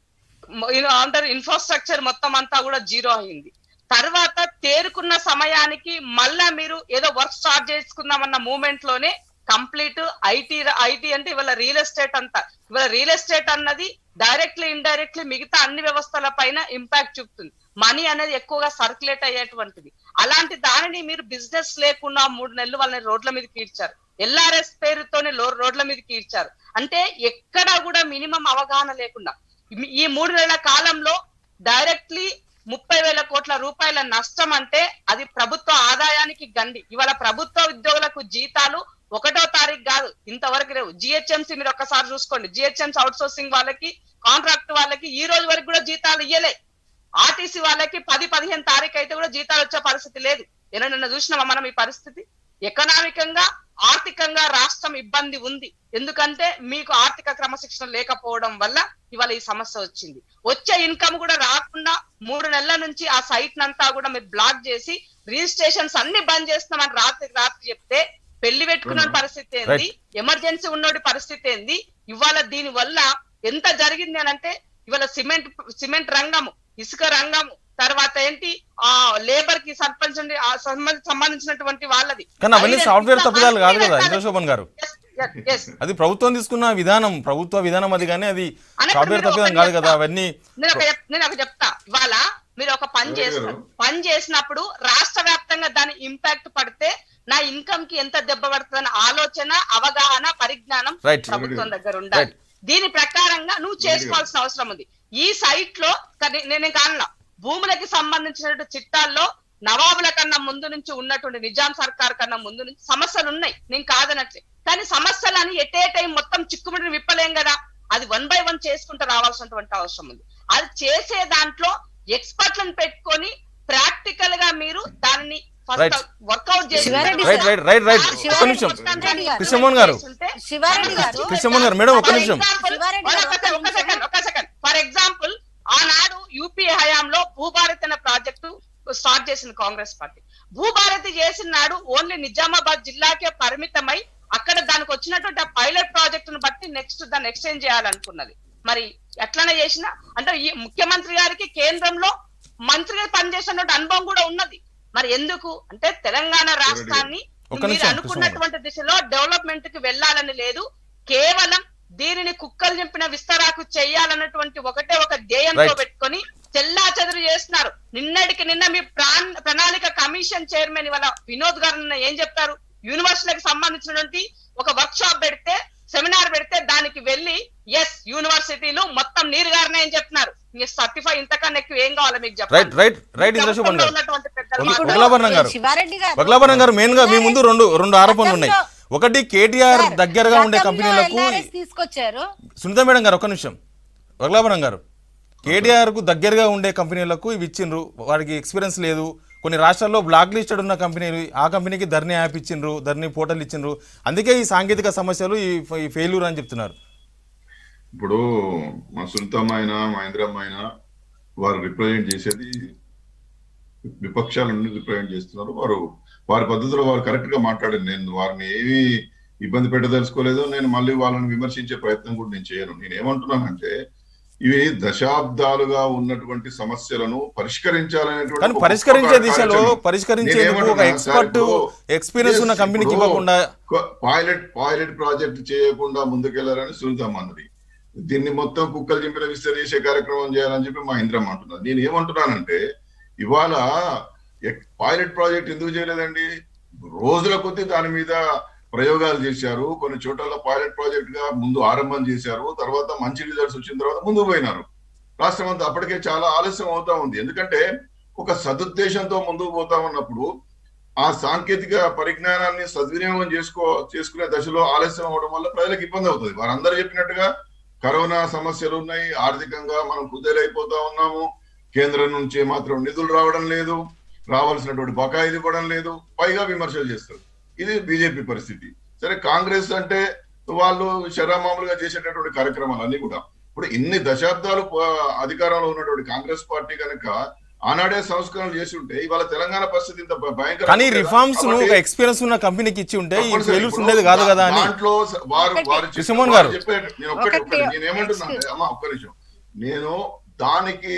అంటారు ఇన్ఫ్రాస్ట్రక్చర్ మొత్తం అంతా కూడా జీరో అయింది తర్వాత తేరుకున్న సమయానికి మళ్ళా మీరు ఏదో వర్క్ స్టార్ట్ చేసుకుందామన్న మూమెంట్ లోనే కంప్లీట్ ఐటీ ఐటీ అంటే ఇవాళ రియల్ ఎస్టేట్ అంతా ఇవాళ రియల్ ఎస్టేట్ అన్నది డైరెక్ట్లీ ఇండైరెక్ట్లీ మిగతా అన్ని వ్యవస్థల పైన ఇంపాక్ట్ చూపుతుంది మనీ అనేది ఎక్కువగా సర్క్యులేట్ అయ్యేటువంటిది అలాంటి దానిని మీరు బిజినెస్ లేకుండా మూడు నెలలు వాళ్ళని రోడ్ల మీద కీడ్చారు ఎల్ఆర్ఎస్ పేరుతోనే లో- రోడ్ల మీద కీడ్చారు అంటే ఎక్కడా కూడా మినిమం అవగాహన లేకుండా ఈ- ఈ మూడు నెలల కాలంలో డైరెక్ట్లీ ముప్పై వేల కోట్ల రూపాయల నష్టం అంటే అది ప్రభుత్వ ఆదాయానికి గండి ఇవాళ ప్రభుత్వ ఉద్యోగులకు జీతాలు ఒకటో తారీఖు కాదు ఇంతవరకు లేవు జిహెచ్ఎంసీ మీరు ఒక్కసారి చూసుకోండి జిహెచ్ఎంసీ అవుట్ సోర్సింగ్ వాళ్ళకి కాంట్రాక్ట్ వాళ్ళకి ఈ రోజు వరకు కూడా జీతాలు ఇయ్యలే ఆర్టీసీ వాళ్ళకి పది పదిహేను తారీఖు అయితే కూడా జీతాలు వచ్చే పరిస్థితి లేదు ఏనా నిన్న చూసినామా మనం ఈ పరిస్థితి ఎకనామికంగా ఆర్థికంగా రాష్ట్రం ఇబ్బంది ఉంది ఎందుకంటే మీకు ఆర్థిక క్రమశిక్షణ లేకపోవడం వల్ల ఇవాళ ఈ సమస్య వచ్చింది వచ్చే ఇన్కమ్ కూడా రాకుండా మూడు నెలల నుంచి ఆ సైట్ నంతా కూడా మీరు బ్లాక్ చేసి రిజిస్ట్రేషన్స్ అన్ని బంద్ చేస్తున్నామని రాత్రి రాత్రి చెప్తే పెళ్లి పెట్టుకున్న పరిస్థితి ఏంది ఎమర్జెన్సీ ఉన్నోడి పరిస్థితి ఏంది ఇవాళ దీని వల్ల ఎంత జరిగింది అని అంటే ఇవాళ సిమెంట్ సిమెంట్ రంగము ఇసుక రంగము తర్వాత ఏంటి ఆ లేబర్ కి సర్పంచ్ ఉండి ఆ సంబంధ- సంబంధించినటువంటి వాళ్ళది కానీ అవన్నీ ఐదు సాఫ్ట్వేర్ ఇంకా తప్పిదాలు కాదు కదా పెట్టాలి. ఇంద్రశోభన్ గారు Yes, yes, yes. అది ప్రభుత్వం తీసుకున్న విధానం ప్రభుత్వ విధానం అది కానీ అది అన్నప్పుడు సాఫ్ట్వేర్ మీరు తప్పిదం ఒకటి కాదు కదా చెప్తా. అవన్నీ నేను ఒక చెప్- నేను ఒక చెప్తా ఇవాళ మీరు ఒక పని ఎవరు చేస్తారు గారు? పని చేసినప్పుడు రాష్ట్ర వ్యాప్తంగా దాని ఇంపాక్ట్ పడితే నా ఇన్కమ్ కి ఎంత దెబ్బ పడుతుందన్న ఆలోచన అవగాహన పరిజ్ఞానం Right. ప్రభుత్వం దగ్గర ఉండాలి Right. దీని ప్రకారంగా నువ్వు చేసుకోవాల్సిన అవసరం ఉంది ఈ సైట్ లో కని- నేను కానలా భూములకి సంబంధించినటువంటి చిట్టాల్లో నవాబుల కన్నా ముందు నుంచి ఉన్నటువంటి నిజాం సర్కార్ కన్నా ముందు నుంచి సమస్యలు ఉన్నాయి నేను కాదనట్లే కానీ సమస్యలని ఎటే టైం మొత్తం చిక్కుముడిని విప్పలేం కదా అది వన్ బై వన్ చేసుకుంటూ రావాల్సినటువంటి అవసరం ఉంది అది చేసే దాంట్లో ఎక్స్పర్ట్లను పెట్టుకొని ప్రాక్టికల్ గా మీరు దాన్ని Right. ఫస్ట్ వర్కౌట్ చేసి Shiva Reddy right right right right ఒక్క శివారెడ్డి నిమిషం మొత్తానికి గారు. కృష్ణమోహన్ గారు శివారెడ్డి గారు కృష్ణమోహన్ గారు మేడం ఒక్క నిమిషం శివారెడ్డి గారు, ఒక్క నిమిషం. ఫర్ ఎగ్జాంపుల్ ఆనాడు యూపీ హయాంలో భూభా చేసింది కాంగ్రెస్ పార్టీ భూభారతి చేసిన నాడు ఓన్లీ నిజామాబాద్ జిల్లాకే పరిమితమై అక్కడ దానికి వచ్చినటువంటి ఆ పైలట్ ప్రాజెక్టును బట్టి నెక్స్ట్ దాన్ని ఎక్స్చేంజ్ చేయాలనుకున్నది మరి ఎట్లనే చేసినా అంటే ఈ ముఖ్యమంత్రి గారికి కేంద్రంలో మంత్రిగా పనిచేసినటువంటి అనుభవం కూడా ఉన్నది మరి ఎందుకు అంటే తెలంగాణ రాష్ట్రాన్ని ఒక్క మీరు నిమిషం, అనుకున్నటువంటి దిశలో డెవలప్మెంట్ కి వెళ్ళాలని లేదు కేవలం దీనిని కుక్కలు చింపిన విస్తరాకు చేయాలన్నటువంటి ఒకటే ఒక ధ్యేయంతో Right. పెట్టుకొని చెల్లా చెదురు చేస్తున్నారు నిన్నటికి నిన్న మీ ప్రాన్ ప్రణాళిక కమిషన్ చైర్మన్ ఇవాళ వినోద్ గారు నిన్న ఏం చెప్తారు యూనివర్సిటీలకు సంబంధించినటువంటి ఒక వర్క్ షాప్ పెడితే సెమినార్ పెడితే దానికి వెళ్ళి ఎస్ యూనివర్సిటీలు మొత్తం నీరు గారినాయని చెప్తున్నారు మీ సర్టిఫై ఇంతకన్నా ఎక్కువ ఏం కావాలి మీకు రైట్ చెప్పండి రైట్ రైట్ ఇంద్రశోభన్ గారు ఉన్నటువంటి పెద్దలు ఇప్పుడు- మాత్రం- బగలాభరణం గారు. శివారెడ్డి గారు బగలాభరణం గారు మెయిన్ గా మీ ముందు రెండు రెండు ఆరోపణలు ఉన్నాయి ఒకటి కేటీఆర్ సార్, దగ్గరగా ఉండే గతంలో కంపెనీలకు LRS తీసుకొచ్చారు సునీత మేడం గారు ఒక్క నిమిషం బగలాభరణం గారు కేటీఆర్ కు దగ్గరగా ఉండే కంపెనీలకు ఇవి ఇచ్చిండ్రు వారికి ఎక్స్పీరియన్స్ లేదు కొన్ని రాష్ట్రాల్లో బ్లాక్ లిస్టెడ్ ఉన్న కంపెనీలు ఆ కంపెనీకి ధర్నీ యాప్ ఇచ్చిండ్రు ధర్నీ పోర్టల్ ఇచ్చిండ్రు అందుకే ఈ సాంకేతిక సమస్యలు ఈ ఈ ఫెయిల్యూర్ అని చెప్తున్నారు ఇప్పుడు మా సునీతమ్మ అయినా మహేంద్రమ్మ అయినా వారు రిప్రజెంట్ చేసేది విపక్షాల నుండి రిప్రజెంట్ చేస్తున్నారు వారు వారి పద్ధతిలో వారు కరెక్ట్ గా మాట్లాడారు నేను వారిని ఏమీ ఇబ్బంది పెట్టదలుచుకోలేదు నేను మళ్ళీ వాళ్ళని విమర్శించే ప్రయత్నం కూడా నేను చేయను నేను ఏమంటున్నానంటే ఇవి దశాబ్దాలుగా ఉన్నటువంటి సమస్యలను పరిష్కరించాలనేటువంటి కానీ ఒక పరిష్కరించే గొప్ప దిశలో కార్యాచరణ. పరిష్కరించేందుకు ఒక నేనేమంటున్నా ఎక్స్పర్ట్ సార్, ఇప్పుడు- ఎక్స్పీరియన్స్ ఉన్న Yes, కంపెనీకి ఇప్పుడు ఇవ్వకుండా పైలట్ పైలట్ ప్రాజెక్ట్ చేయకుండా ముందుకెళ్లారని సునీతమ్మ అన్నది దీన్ని మొత్తం కుక్కలు చింపిన విస్తరి చేసే కార్యక్రమం చేయాలని చెప్పి మా ఇంద్రమ్మ అంటున్నది నేను ఏమంటున్నానంటే ఇవాళ ఎక్- పైలట్ ప్రాజెక్ట్ ఎందుకు చేయలేదండి రోజుల కొద్దీ దాని మీద ప్రయోగాలు చేశారు కొన్ని చోట్ల పైలట్ ప్రాజెక్ట్ గా ముందు ఆరంభం చేశారు తర్వాత మంచి రిజల్ట్స్ వచ్చిన తర్వాత ముందుకు పోయినారు రాష్ట్రం అంతా అప్పటికే చాలా ఆలస్యం అవుతా ఉంది ఎందుకంటే ఒక సదుద్దేశంతో ముందుకు పోతా ఉన్నప్పుడు ఆ సాంకేతిక పరిజ్ఞానాన్ని సద్వినియోగం చేసుకో చేసుకునే దశలో ఆలస్యం అవడం వల్ల ప్రజలకు ఇబ్బంది అవుతుంది వారందరూ చెప్పినట్టుగా కరోనా సమస్యలు ఉన్నాయి ఆర్థికంగా మనం కుదేలైపోతా ఉన్నాము కేంద్రం నుంచి మాత్రం నిధులు రావడం లేదు రావాల్సినటువంటి బకాయిలు ఇవ్వడం లేదు పైగా విమర్శలు చేస్తారు ఇది బీజేపీ పరిస్థితి సరే కాంగ్రెస్ అంటే వాళ్ళు శరామామూలుగా చేసేటటువంటి కార్యక్రమాలు అన్ని కూడా ఇప్పుడు ఇన్ని దశాబ్దాలు ప- అధికారంలో ఉన్నటువంటి కాంగ్రెస్ పార్టీ కనుక ఆనాడే సంస్కరణలు చేసి ఉంటే ఇవాళ తెలంగాణ పరిస్థితి ఇంత భ- భయంకరంగా కానీ ఉంది కదా. రిఫార్మ్స్ ను ఒక కాబట్టి ఎక్స్పీరియన్స్ ఉన్న కంపెనీకి ఇచ్చి ఉంటే ఈ తప్పనిసరి ఫెయిల్యూర్స్ ఇప్పుడు ఉండేది కాదు కదా అని దాంట్లో స- వారు ఒకటి. వారు చెప్పే- కృష్ణమోహన్ వారు గారు. చెప్పే నేను ఒక్కటి ఒకటి. ఒక్కటి నేను ఏమంటున్నా అంటే, అమ్మా ఒక్క నిమిషం నేను దానికి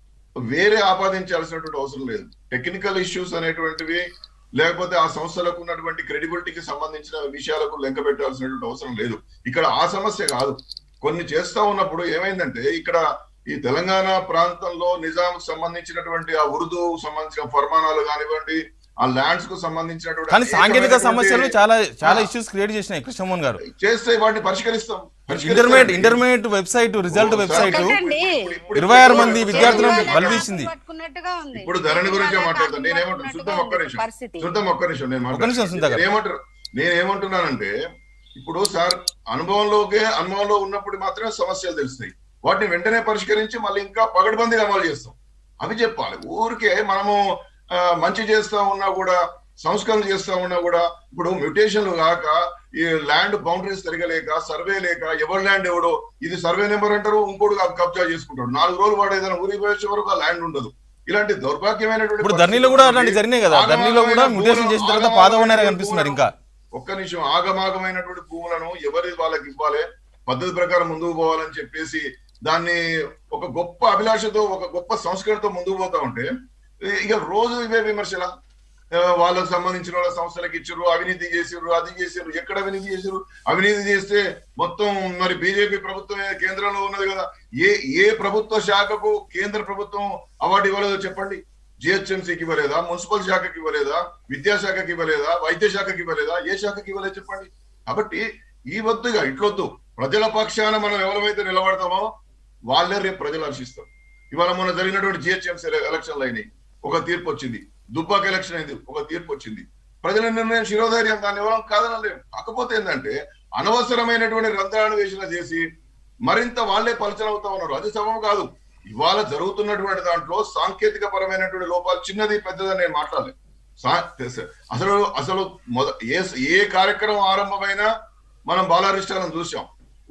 వేరే ఆపాదించాల్సినటువంటి అవసరం లేదు టెక్నికల్ ఇష్యూస్ అనేటువంటివి లేకపోతే ఆ సంస్థలకు ఉన్నటువంటి క్రెడిబిలిటీకి సంబంధించిన విషయాలకు లెక్క పెట్టాల్సినటువంటి అవసరం లేదు ఇక్కడ ఆ సమస్య కాదు కొన్ని చేస్తా ఉన్నప్పుడు ఏమైందంటే ఇక్కడ ఈ తెలంగాణ ప్రాంతంలో నిజాం సంబంధించినటువంటి ఆ ఉర్దూ సంబంధించిన ఫర్మానాలు కానివ్వండి ఆ ల్యాండ్స్ కు సంబంధించినటువంటి కానీ సాంకేతిక అనేకమైనటువంటి- సమస్యలు చాలా చాలా ఆ. ఇష్యూస్ క్రియేట్ చేసినాయి కృష్ణమోహన్ గారు చేస్తే వాటిని పరిష్కరిస్తాం intermediate intermediate website result website ఒకటండి. ఇరవై ఆరు మంది విద్యార్థులను కేంద్రాల బలితీసింది. పట్టుకున్నట్టుగా ఉంది. ఇప్పుడు ధరణి గురించే కేంద్రాల మాట్లాడతాను నేనేమంటాను పట్టుకున్నట్టుగా శుద్ధం ఒక్క ఉంది నిమిషం పరిస్థితి శుద్ధం ఒక్క నిమిషం నేను ఒక్క నిమిషం సునీత గారు. నేనేమంటారు నేనేమంటున్నానంటే ఇప్పుడు సార్ అనుభవంలోకే అనుభవంలో ఉన్నప్పుడు మాత్రమే సమస్యలు తెలుస్తాయి వాటిని వెంటనే పరిష్కరించి మళ్ళీ ఇంకా పగడ్బందీగా అమలు చేస్తాం అవి చెప్పాలి ఊరికే మనము ఆ, మంచి చేస్తా ఉన్నా కూడా సంస్కరణ చేస్తా ఉన్నా కూడా ఇప్పుడు మ్యూటేషన్లు కాక ఈ ల్యాండ్ బౌండరీస్ తిరగలేక సర్వే లేక ఎవరి ల్యాండ్ ఎవడో ఇది సర్వే నెంబర్ అంటారు ఇంకోటి కా- కబ్జా చేసుకుంటాడు నాలుగు రోజులు వాడు ఏదైనా ఊరికి పోయే వరకు ఆ ల్యాండ్ ఉండదు ఇలాంటి దౌర్భాగ్యమైనటువంటి ఇప్పుడు ధర్నీలో కూడా పరిస్థితులు అలాంటి జరిగినాయి కదా ధర్నీలో కూడా ఆగమాగమైన మ్యూటేషన్ చేసిన తర్వాత భూములను- పాదవన్నారే కనిపిస్తున్నారు ఇంకా ఒక్క నిమిషం ఆగమాగమైనటువంటి భూములను ఎవరి వాళ్ళకి ఇవ్వాలి పద్ధతి ప్రకారం ముందుకు పోవాలని చెప్పేసి దాన్ని ఒక గొప్ప అభిలాషతో ఒక గొప్ప సంస్కరణతో ముందుకు పోతా ఉంటే ఇక రోజు ఇవే విమర్శల ఆ, వాళ్ళకు సంబంధించిన వాళ్ళ సంస్థలకు ఇచ్చారు అవినీతి చేసిర్రు అది చేసిర్రు ఎక్కడ అవినీతి చేసిర్రు అవినీతి చేస్తే మొత్తం మరి బీజేపీ ప్రభుత్వమే కేంద్రంలో ఉన్నది కదా ఏ ఏ ప్రభుత్వ శాఖకు కేంద్ర ప్రభుత్వం అవార్డు ఇవ్వలేదో చెప్పండి జిహెచ్ఎంసీకి ఇవ్వలేదా మున్సిపల్ శాఖకి ఇవ్వలేదా విద్యాశాఖకి ఇవ్వలేదా వైద్య శాఖకి ఇవ్వలేదా ఏ శాఖకి ఇవ్వలేదు చెప్పండి కాబట్టి ఈ వద్దుగా ఇట్లొద్దు ప్రజల పక్షాన మనం ఎవరైతే నిలబడతామో వాళ్ళే రేపు ప్రజలు హర్షిస్తారు ఇవాళ మొన్న జరిగినటువంటి జిహెచ్ఎంసీ ఎలక్షన్లు అయినాయి ఒక తీర్పు వచ్చింది దుబ్బాక ఎలక్షన్ అయింది ఒక తీర్పు వచ్చింది ప్రజల నిర్ణయం శిరోధైర్యం దాన్ని ఇవ్వడం కాదనలేం కాకపోతే ఏంటంటే అనవసరమైనటువంటి రంధ్రాన్వేషణ చేసి మరింత వాళ్ళే పలచలవుతా ఉన్నారు అది సమం కాదు ఇవాళ జరుగుతున్నటువంటి దాంట్లో సాంకేతిక పరమైనటువంటి లోపాలు చిన్నది పెద్దదని నేను మాట్లాడలేదు సా- తెస- అసలు అసలు మొద ఏ ఏ కార్యక్రమం ఆరంభమైనా మనం బాలారిష్టాలను చూసాం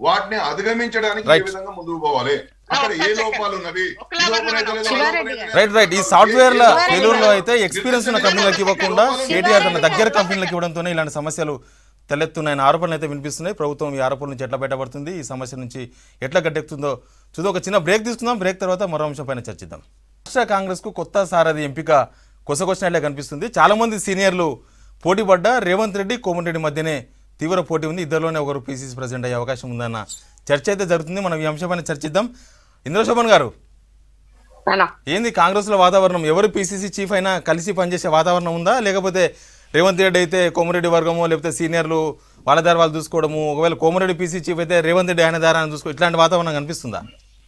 వాటిని అధిగమించడానికి ఏ Right. విధంగా ముందుకు పోవాలి అక్కడ ఏ లోపాలు ఉన్నవి ఒక ఇది ఒక రైతు లేదా శివారెడ్డి మరొక రైతు గారు. లేదా రైట్ రైట్ ఈ సాఫ్ట్వేర్ల శివారెడ్డి ఫెయిల్యూర్లో గారు. అయితే ఎక్స్పీరియన్స్ ఉన్న కంపెనీలకు ఇవ్వకుండా కేటీఆర్ తన దగ్గర కంపెనీలకు ఇవ్వడంతోనే ఇలాంటి సమస్యలు తలెత్తున్నాయని ఆరోపణలు అయితే వినిపిస్తున్నాయి ప్రభుత్వం ఈ ఆరోపణల నుంచి ఎట్లా బయటపడుతుంది ఈ సమస్య నుంచి ఎట్లా గట్టెక్కుతుందో చూద్దాం ఒక చిన్న బ్రేక్ తీసుకుందాం బ్రేక్ తర్వాత మరో అంశం పైన చర్చిద్దాం రాష్ట్ర కాంగ్రెస్కు కొత్త సారథి ఎంపిక కొసకొచ్చినట్లే కనిపిస్తుంది చాలా మంది సీనియర్లు పోటీ పడ్డా రేవంత్ రెడ్డి కోమటిరెడ్డి మధ్యనే తీవ్ర పోటీ ఉంది ఇద్దరిలోనే ఒకరు పీసీసీ ప్రెసిడెంట్ అయ్యే అవకాశం ఉందన్న చర్చ అయితే జరుగుతుంది మనం ఈ అంశంపైన చర్చిద్దాం ఇంద్రశోభన్ గారు నానా ఏంది కాంగ్రెస్లో వాతావరణం ఎవరు పీసీసీ చీఫ్ అయినా కలిసి పనిచేసే వాతావరణం ఉందా లేకపోతే రేవంత్ రెడ్డి అయితే కోమరెడ్డి వర్గము లేకపోతే సీనియర్లు వాళ్ళ దారి వాళ్ళు చూసుకోవడము ఒకవేళ కోమరెడ్డి పీసీ చీఫ్ అయితే రేవంత్ రెడ్డి ఆయన దారా చూసుకో ఇట్లాంటి వాతావరణం కనిపిస్తుందా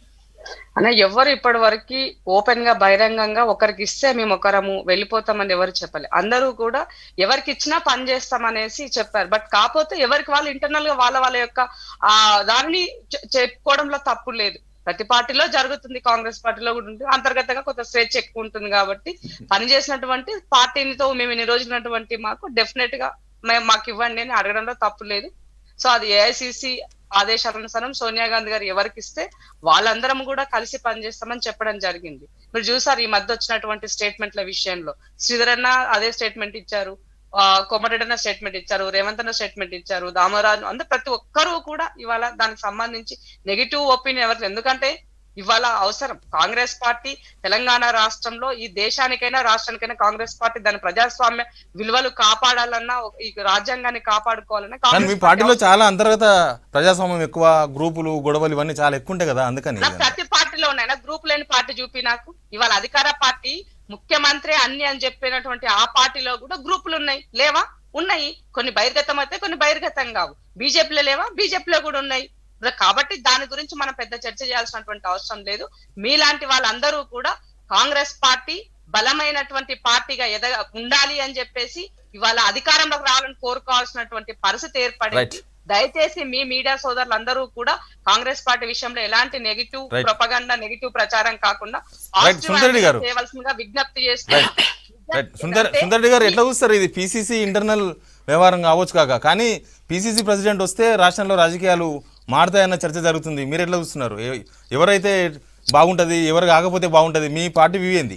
అన్న ఎవరు ఇప్పటి వరకు ఓపెన్ గా బహిరంగంగా ఒకరికి ఇస్తే మేము ఒకరము వెళ్ళిపోతామని ఎవరు చెప్పలే అందరూ కూడా ఎవరికి ఇచ్చినా పని చేస్తామనేసి చెప్పారు బట్ కాకపోతే ఎవరికి వాళ్ళు ఇంటర్నల్ గా వాళ్ళ వాళ్ళ యొక్క ఆ దానిని చె- చెప్పుకోవడంలో తప్పు లేదు ప్రతి పార్టీలో జరుగుతుంది కాంగ్రెస్ పార్టీలో కూడా ఉంటుంది అంతర్గతంగా కొంత స్వేచ్ఛ ఎక్కువ ఉంటుంది కాబట్టి పని చేసినటువంటి పార్టీనితో మేము ఇన్ని రోజులున్నటువంటి మాకు డెఫినెట్ గా మేము మాకు ఇవ్వండి అని అడగడంలో తప్పు లేదు సో అది ఏఐసిసి ఆదేశానుసారం సోనియా గాంధీ గారు ఎవరికి ఇస్తే వాళ్ళందరం కూడా కలిసి పనిచేస్తామని చెప్పడం జరిగింది మీరు చూసారు ఈ మధ్య వచ్చినటువంటి స్టేట్మెంట్ల విషయంలో శ్రీధర్ అన్న అదే స్టేట్మెంట్ ఇచ్చారు ఆ, కోమరెడ్డి అన్న స్టేట్మెంట్ ఇచ్చారు రేవంత్ అన్న స్టేట్మెంట్ ఇచ్చారు దామోరాజు అందరు ప్రతి ఒక్కరూ కూడా ఇవాళ దానికి సంబంధించి నెగిటివ్ ఒపీనియన్ ఎవరు ఎందుకంటే ఇవాళ అవసరం కాంగ్రెస్ పార్టీ తెలంగాణ రాష్ట్రంలో ఈ దేశానికైనా రాష్ట్రానికైనా కాంగ్రెస్ పార్టీ దాని ప్రజాస్వామ్య విలువలు కాపాడాలన్నా ఈ రాజ్యాంగాన్ని కాపాడుకోవాలన్నా కానీ మీ కాంగ్రెస్ పార్టీలో పార్టీ చాలా అంతర్గత ప్రజాస్వామ్యం ఎక్కువ గ్రూపులు గొడవలు ఇవన్నీ చాలా ఎక్కువ ఉంటాయి కదా అందుకని నా ప్రతి పార్టీలో ఉన్నాయన గ్రూప్ లేని పార్టీ చూపి నాకు ఇవాళ అధికార పార్టీ ముఖ్యమంత్రి అన్ని అని చెప్పినటువంటి ఆ పార్టీలో కూడా గ్రూపులు ఉన్నాయి లేవా ఉన్నాయి కొన్ని బహిర్గతం అయితే కొన్ని బహిర్గతం కావు బీజేపీలో లేవా బీజేపీలో కూడా ఉన్నాయి కాబట్టి దాని గురించి మనం పెద్ద చర్చ చేయాల్సినటువంటి అవసరం లేదు మీలాంటి వాళ్ళందరూ కూడా కాంగ్రెస్ పార్టీ బలమైనటువంటి పార్టీగా ఎదగ ఉండాలి అని చెప్పేసి ఇవాళ అధికారంలోకి రావాలని కోరుకోవాల్సినటువంటి పరిస్థితి ఏర్పడింది Right. దయచేసి మీ మీడియా సోదరులందరూ కూడా కాంగ్రెస్ పార్టీ విషయంలో ఎలాంటి నెగిటివ్ Right. ప్రొపగండా నెగిటివ్ ప్రచారం కాకుండా Right. positive సుందర్ రెడ్డి గారు. answer చేయవలసిందిగా విజ్ఞప్తి చేస్తూ రైట్ రైట్ సుందర్ సుందర్ రెడ్డి గారు ఎట్లా చూస్తారు ఇది పీసీసీ ఇంటర్నల్ వ్యవహారం కావచ్చు కాక కానీ పీసీసీ ప్రెసిడెంట్ వస్తే రాష్ట్రంలో రాజకీయాలు మారుతాయన్న చర్చ జరుగుతుంది మీరు ఎట్లా చూస్తున్నారు ఎ- ఎవరైతే బాగుంటది ఎవరు కాకపోతే బాగుంటది మీ పార్టీ వ్యూ ఏంది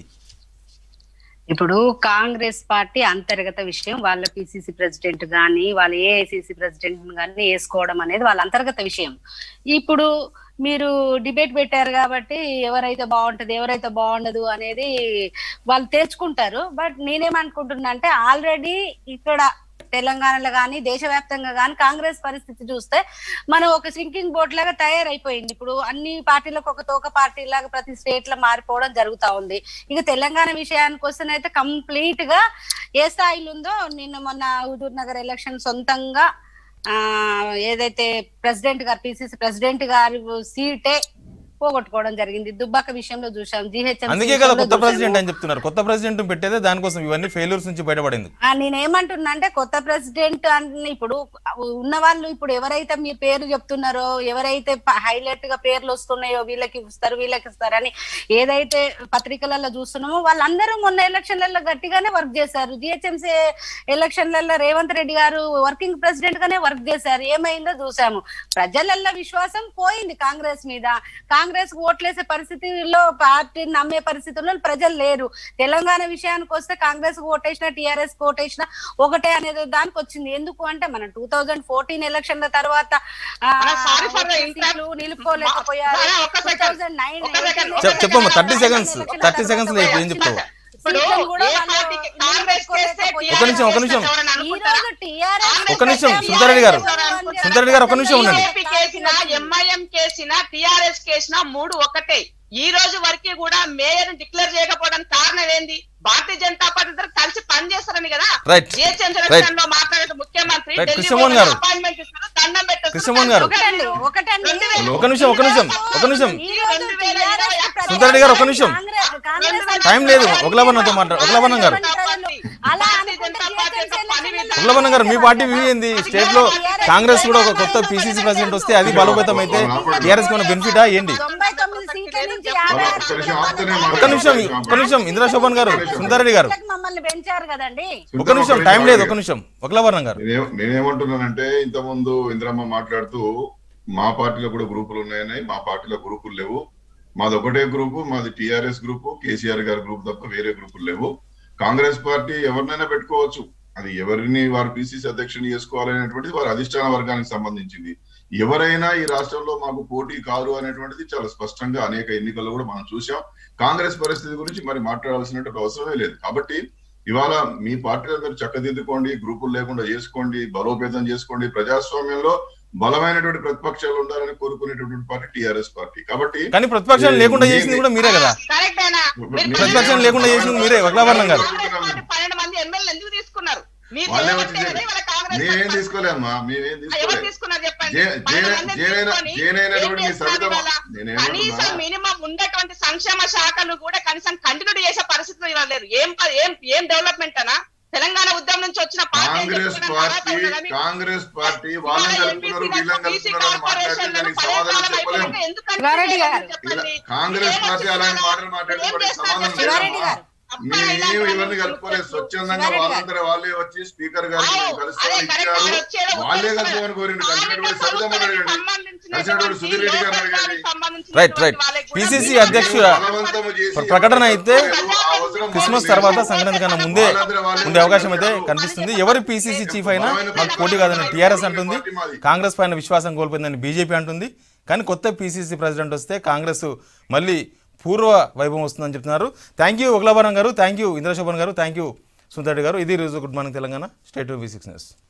ఇప్పుడు కాంగ్రెస్ పార్టీ అంతర్గత విషయం వాళ్ళ పిసిసి ప్రెసిడెంట్ గాని వాళ్ళ ఏఐసిసి ప్రెసిడెంట్ గాని వేసుకోవడం అనేది వాళ్ళ అంతర్గత విషయం ఇప్పుడు మీరు డిబేట్ పెట్టారు కాబట్టి ఎవరైతే బాగుంటది ఎవరైతే బాగుండదు అనేది వాళ్ళు తేల్చుకుంటారు బట్ నేనేమనుకుంటున్నా అంటే ఆల్రెడీ ఇక్కడ తెలంగాణలో కానీ దేశవ్యాప్తంగా కానీ కాంగ్రెస్ పరిస్థితి చూస్తే మనం ఒక సింకింగ్ బోర్డ్ లాగా తయారైపోయింది ఇప్పుడు అన్ని పార్టీలకు ఒక తోక పార్టీ లాగా ప్రతి స్టేట్ లో మారిపోవడం జరుగుతా ఉంది ఇక తెలంగాణ విషయానికి వస్తేనైతే కంప్లీట్ గా ఏ స్థాయిలో ఉందో నిన్న మొన్న హుజూర్ నగర్ ఎలక్షన్ సొంతంగా ఆ ఏదైతే ప్రెసిడెంట్ గారు పిసిసి ప్రెసిడెంట్ గారి సీటే పోగొట్టుకోవడం జరిగింది దుబ్బాక విషయంలో చూసాం జిహెచ్ఎం అందుకే కదా కొత్త ప్రెసిడెంట్ అని చెప్తున్నారు కొత్త ప్రెసిడెంట్ పెట్టేదే దానికోసం ఇవన్నీ ఫెయిల్యూర్స్ నుంచి బయటపడింది ఆ, నేనేమంటున్నా అంటే కొత్త ప్రెసిడెంట్ అని ఇప్పుడు ఉన్న వాళ్ళు ఇప్పుడు ఎవరైతే మీ పేరు చెప్తున్నారో ఎవరైతే హైలైట్ గా పేర్లు వస్తున్నాయో వీళ్ళకి ఇస్తారు వీళ్ళకి ఇస్తారని ఏదైతే పత్రికలలో చూస్తున్నామో వాళ్ళందరూ మొన్న ఎలక్షన్లలో గట్టిగానే వర్క్ చేశారు జిహెచ్ఎంసీ ఎలక్షన్లలో రేవంత్ రెడ్డి గారు వర్కింగ్ ప్రెసిడెంట్ గానే వర్క్ చేశారు ఏమైందో చూసాము ప్రజలల్లో విశ్వాసం పోయింది కాంగ్రెస్ మీద కాంగ్రెస్ ఓట్లేసే పరిస్థితిలో పార్టీని నమ్మే పరిస్థితుల్లో ప్రజలు లేరు తెలంగాణ విషయానికి వస్తే కాంగ్రెస్ ఓటేసిన టిఆర్ఎస్ ఓటేసిన ఒకటే అనేది దానికి వచ్చింది ఎందుకు అంటే మనం టూ థౌజండ్ ఫోర్టీన్ ఎలక్షన్ల తర్వాత ఆ, అలా sorry for the వచ్చే interrupt. సీట్లు నిలుపుకోలేకపోయారు అలా ఒక్క second. 2009 ఒక్క second. ఎలక్షన్ల చెప్- చెప్పమ్మా థర్టీ తర్వాత సెకండ్స్ ఎలక్షన్ల థర్టీ తర్వాత సెకండ్స్ లో ఏం చెప్తావు ఇప్పుడు సీట్లను కూడా ఏ వాళ్ళు పార్టీకి కాంగ్రెస్ చేస్తే నిలబెట్టుకోలేకపోయారు. ఒక నిమిషం, ఒక నిమిషం. ఈ రోజు టిఆర్ఎస్ ఒక నిమిషం, సుందరరెడ్డి గారు. సుందరరెడ్డి గారు, ఒక నిమిషం ఉండండి. బీజేపీ కేసిన ఎంఐఎం కేసిన టిఆర్ఎస్ కేసిన మూడు ఒకటే ఈ రోజు వరకు కూడా మేయర్ డిక్లేర్ చేయకపోవడానికి కారణం ఏంది భారతీయ జనతా పార్టీ ఇద్దరు కలిసి పనిచేస్తారని కదా Right. GHM Right. ఎలక్షన్ లో మాట్లాడే ముఖ్యమంత్రి Right. ఢిల్లీ కృష్ణమోహన్ గారు. అపాయింట్మెంట్ ఇస్తారు దండం పెట్టేస్తారు. కృష్ణమోహన్ గారు. ఒకటండి ఒకటండి రెండు వేల- ఒక నిమిషం ఒక నిమిషం ఒక నిమిషం ఈ రోజు TRS ప్రజలు సుందరరెడ్డి గారు, ఒక నిమిషం. కాంగ్రెస్- కాంగ్రెస్ టైం లేదు. ఒకలాభన్నతో మాట్లాడు. ఒకలాభన్న గారు. అలా అనుకుంటే ఉగ్లవన్న గారు మీ పార్టీ వ్యూ ఏంది స్టేట్ లో కాంగ్రెస్ కూడా ఒక కొత్త పిసిసి ప్రెసిడెంట్ వస్తే అది బలోపేతం అయితే టీఆర్ఎస్ కి బెనిఫిటా ఏంటి తొంభై తొమ్మిది సీట్ల నుంచి అలా యాభై ఒక్క నిమిషం ఆపుతూనే ఒక నిమిషం ఒక్క నిమిషం ఇందిరా శోభన్ గారు సుందరెడ్డి గారు సీట్లకు మమ్మల్ని పెంచారు కదండి ఒక నిమిషం టైం లేదు ఒక నిమిషం ఒకలాభరణం గారు నేనే- నేనేమంటున్నానంటే ఇంతకుముందు ఇంద్రమ్మ మాట్లాడుతూ మా పార్టీలో కూడా గ్రూపులు ఉన్నాయని మా పార్టీలో గ్రూపులు లేవు మాది ఒకటే గ్రూపు మాది టిఆర్ఎస్ గ్రూపు కేసీఆర్ గారి గ్రూప్ తప్ప వేరే గ్రూపులు లేవు కాంగ్రెస్ పార్టీ ఎవరినైనా పెట్టుకోవచ్చు అది ఎవరిని వారు పిసిసి అధ్యక్షుని చేసుకోవాలనేటువంటిది వారి అధిష్టాన వర్గానికి సంబంధించింది ఎవరైనా ఈ రాష్ట్రంలో మాకు పోటీ కారు అనేటువంటిది చాలా స్పష్టంగా అనేక ఎన్నికల్లో కూడా మనం చూసాం కాంగ్రెస్ పరిస్థితి గురించి మరి మాట్లాడాల్సినటువంటి అవసరమే లేదు కాబట్టి ఇవాళ మీ పార్టీలో మీరు చక్కదిద్దుకోండి గ్రూపులు లేకుండా చేసుకోండి బలోపేతం చేసుకోండి ప్రజాస్వామ్యంలో బలమైనటువంటి ప్రతిపక్షాలు ఉండాలని కోరుకునేటువంటి పార్టీ టిఆర్ఎస్ పార్టీ కాబట్టి కానీ ప్రతిపక్షాలు లేకుండా చేసింది కూడా మీరే కదా కరెక్ట్ అయినా ప్రతిపక్షం లేకుండా చేసింది మీరే, వక్లాభరణం గారు. పన్నెండు మంది ఎమ్మెల్యేలు ఎందుకు తీసుకున్నారు మీరు వాళ్ళే చేయబట్టే వచ్చి కదా ఇవాళ కాంగ్రెస్ మేమేం పార్టీ తీసుకోలేమ్మా మేమేం ఎవరు తీసుకోలేదు తీసుకున్నారు చెప్పండి జే- పన్నెండు జేనే- మందిని జేనైనా- తీసుకొని జేనైనటువంటి ఏం మీ చేస్తున్నారు సరితమ్మ. ఇవాళ? నేనేమంటున్నా? కనీసం మినిమం ఉన్నటువంటి సంక్షేమ శాఖలు కూడా కనీసం కంటిన్యూ చేసే పరిస్థితులు ఇవాళ లేదు ఏం ప- ఏం ఏం డెవలప్మెంట్ అనా తెలంగాణ ఉద్యమం నుంచి వచ్చిన పార్టీ అని కాంగ్రెస్ చెప్పుకునే పార్టీ తర్వాత ఉన్నదని కాంగ్రెస్ పార్టీ వాళ్ళని ఇవాళ కలుపుతున్నారు ఎంపీసీలకు, వీళ్ళని బీసీ కలుపుతున్నారు అని మాట్లాడితే కార్పొరేషన్లకు దానికి పదే సమాధానం కాలం చెప్పలేము అయిపోయాక ఎందుకు శివారెడ్డి గారు. చెప్పండి. ఇలా కాంగ్రెస్ మీరేం పార్టీ అలాంటి చేస్తున్నారు? మాటలు మాట్లాడితే మీరేం వాటికి చేస్తున్నారు? సమాధానం శివారెడ్డి లేదమ్మా. గారు. అబ్బాయి ఇలా మేము ఇలా ఇవన్నీ ఇలా కలుపుకోలేదు ఇలా స్వచ్ఛందంగా శివారెడ్డి గారు. వాళ్ళందరూ వాళ్ళే వచ్చి స్పీకర్ గారికి అవు, మేము కలుస్తామని అదే కరెక్ట్. ఇచ్చారు వాళ్ళు వచ్చేది ఒక వాళ్ళే నిమిషం. కలుపుకోమని కోరిండు కలిసినటువంటి స్థానిక సరితమ్మని సంస్థలకు అడగండి సంబంధించినటువంటి కలిసినటువంటి సుధీర్ రెడ్డి గారిని అడగండి సంబంధించినటువంటి రైట్, రైట్. వాళ్ళకి కూడా PCC మీరు అధ్యక్షుడు బలవంతము చేసి ప్ర- ప్రకటన అయితే ఆ అవసరం క్రిస్మస్ వాళ్ళు తర్వాత లేదు. సంక్రాంతి కన్నా ముందే ఉండే అవకాశం అయితే కనిపిస్తుంది ఎవరు పీసీసీ చీఫ్ అయినా మాకు పోటీ కాదని టీఆర్ఎస్ అంటుంది కాంగ్రెస్ పైన విశ్వాసం కోల్పోయిందని బీజేపీ అంటుంది కానీ కొత్త పీసీసీ ప్రెసిడెంట్ వస్తే కాంగ్రెస్ మళ్ళీ పూర్వ వైభవం వస్తుందని చెప్తున్నారు థ్యాంక్ యూ ఒకలాభరం గారు థ్యాంక్ యూ ఇంద్రశోభన్ గారు థ్యాంక్ యూ సుందరెడ్డి గారు ఇది రోజు good morning Telangana state V six news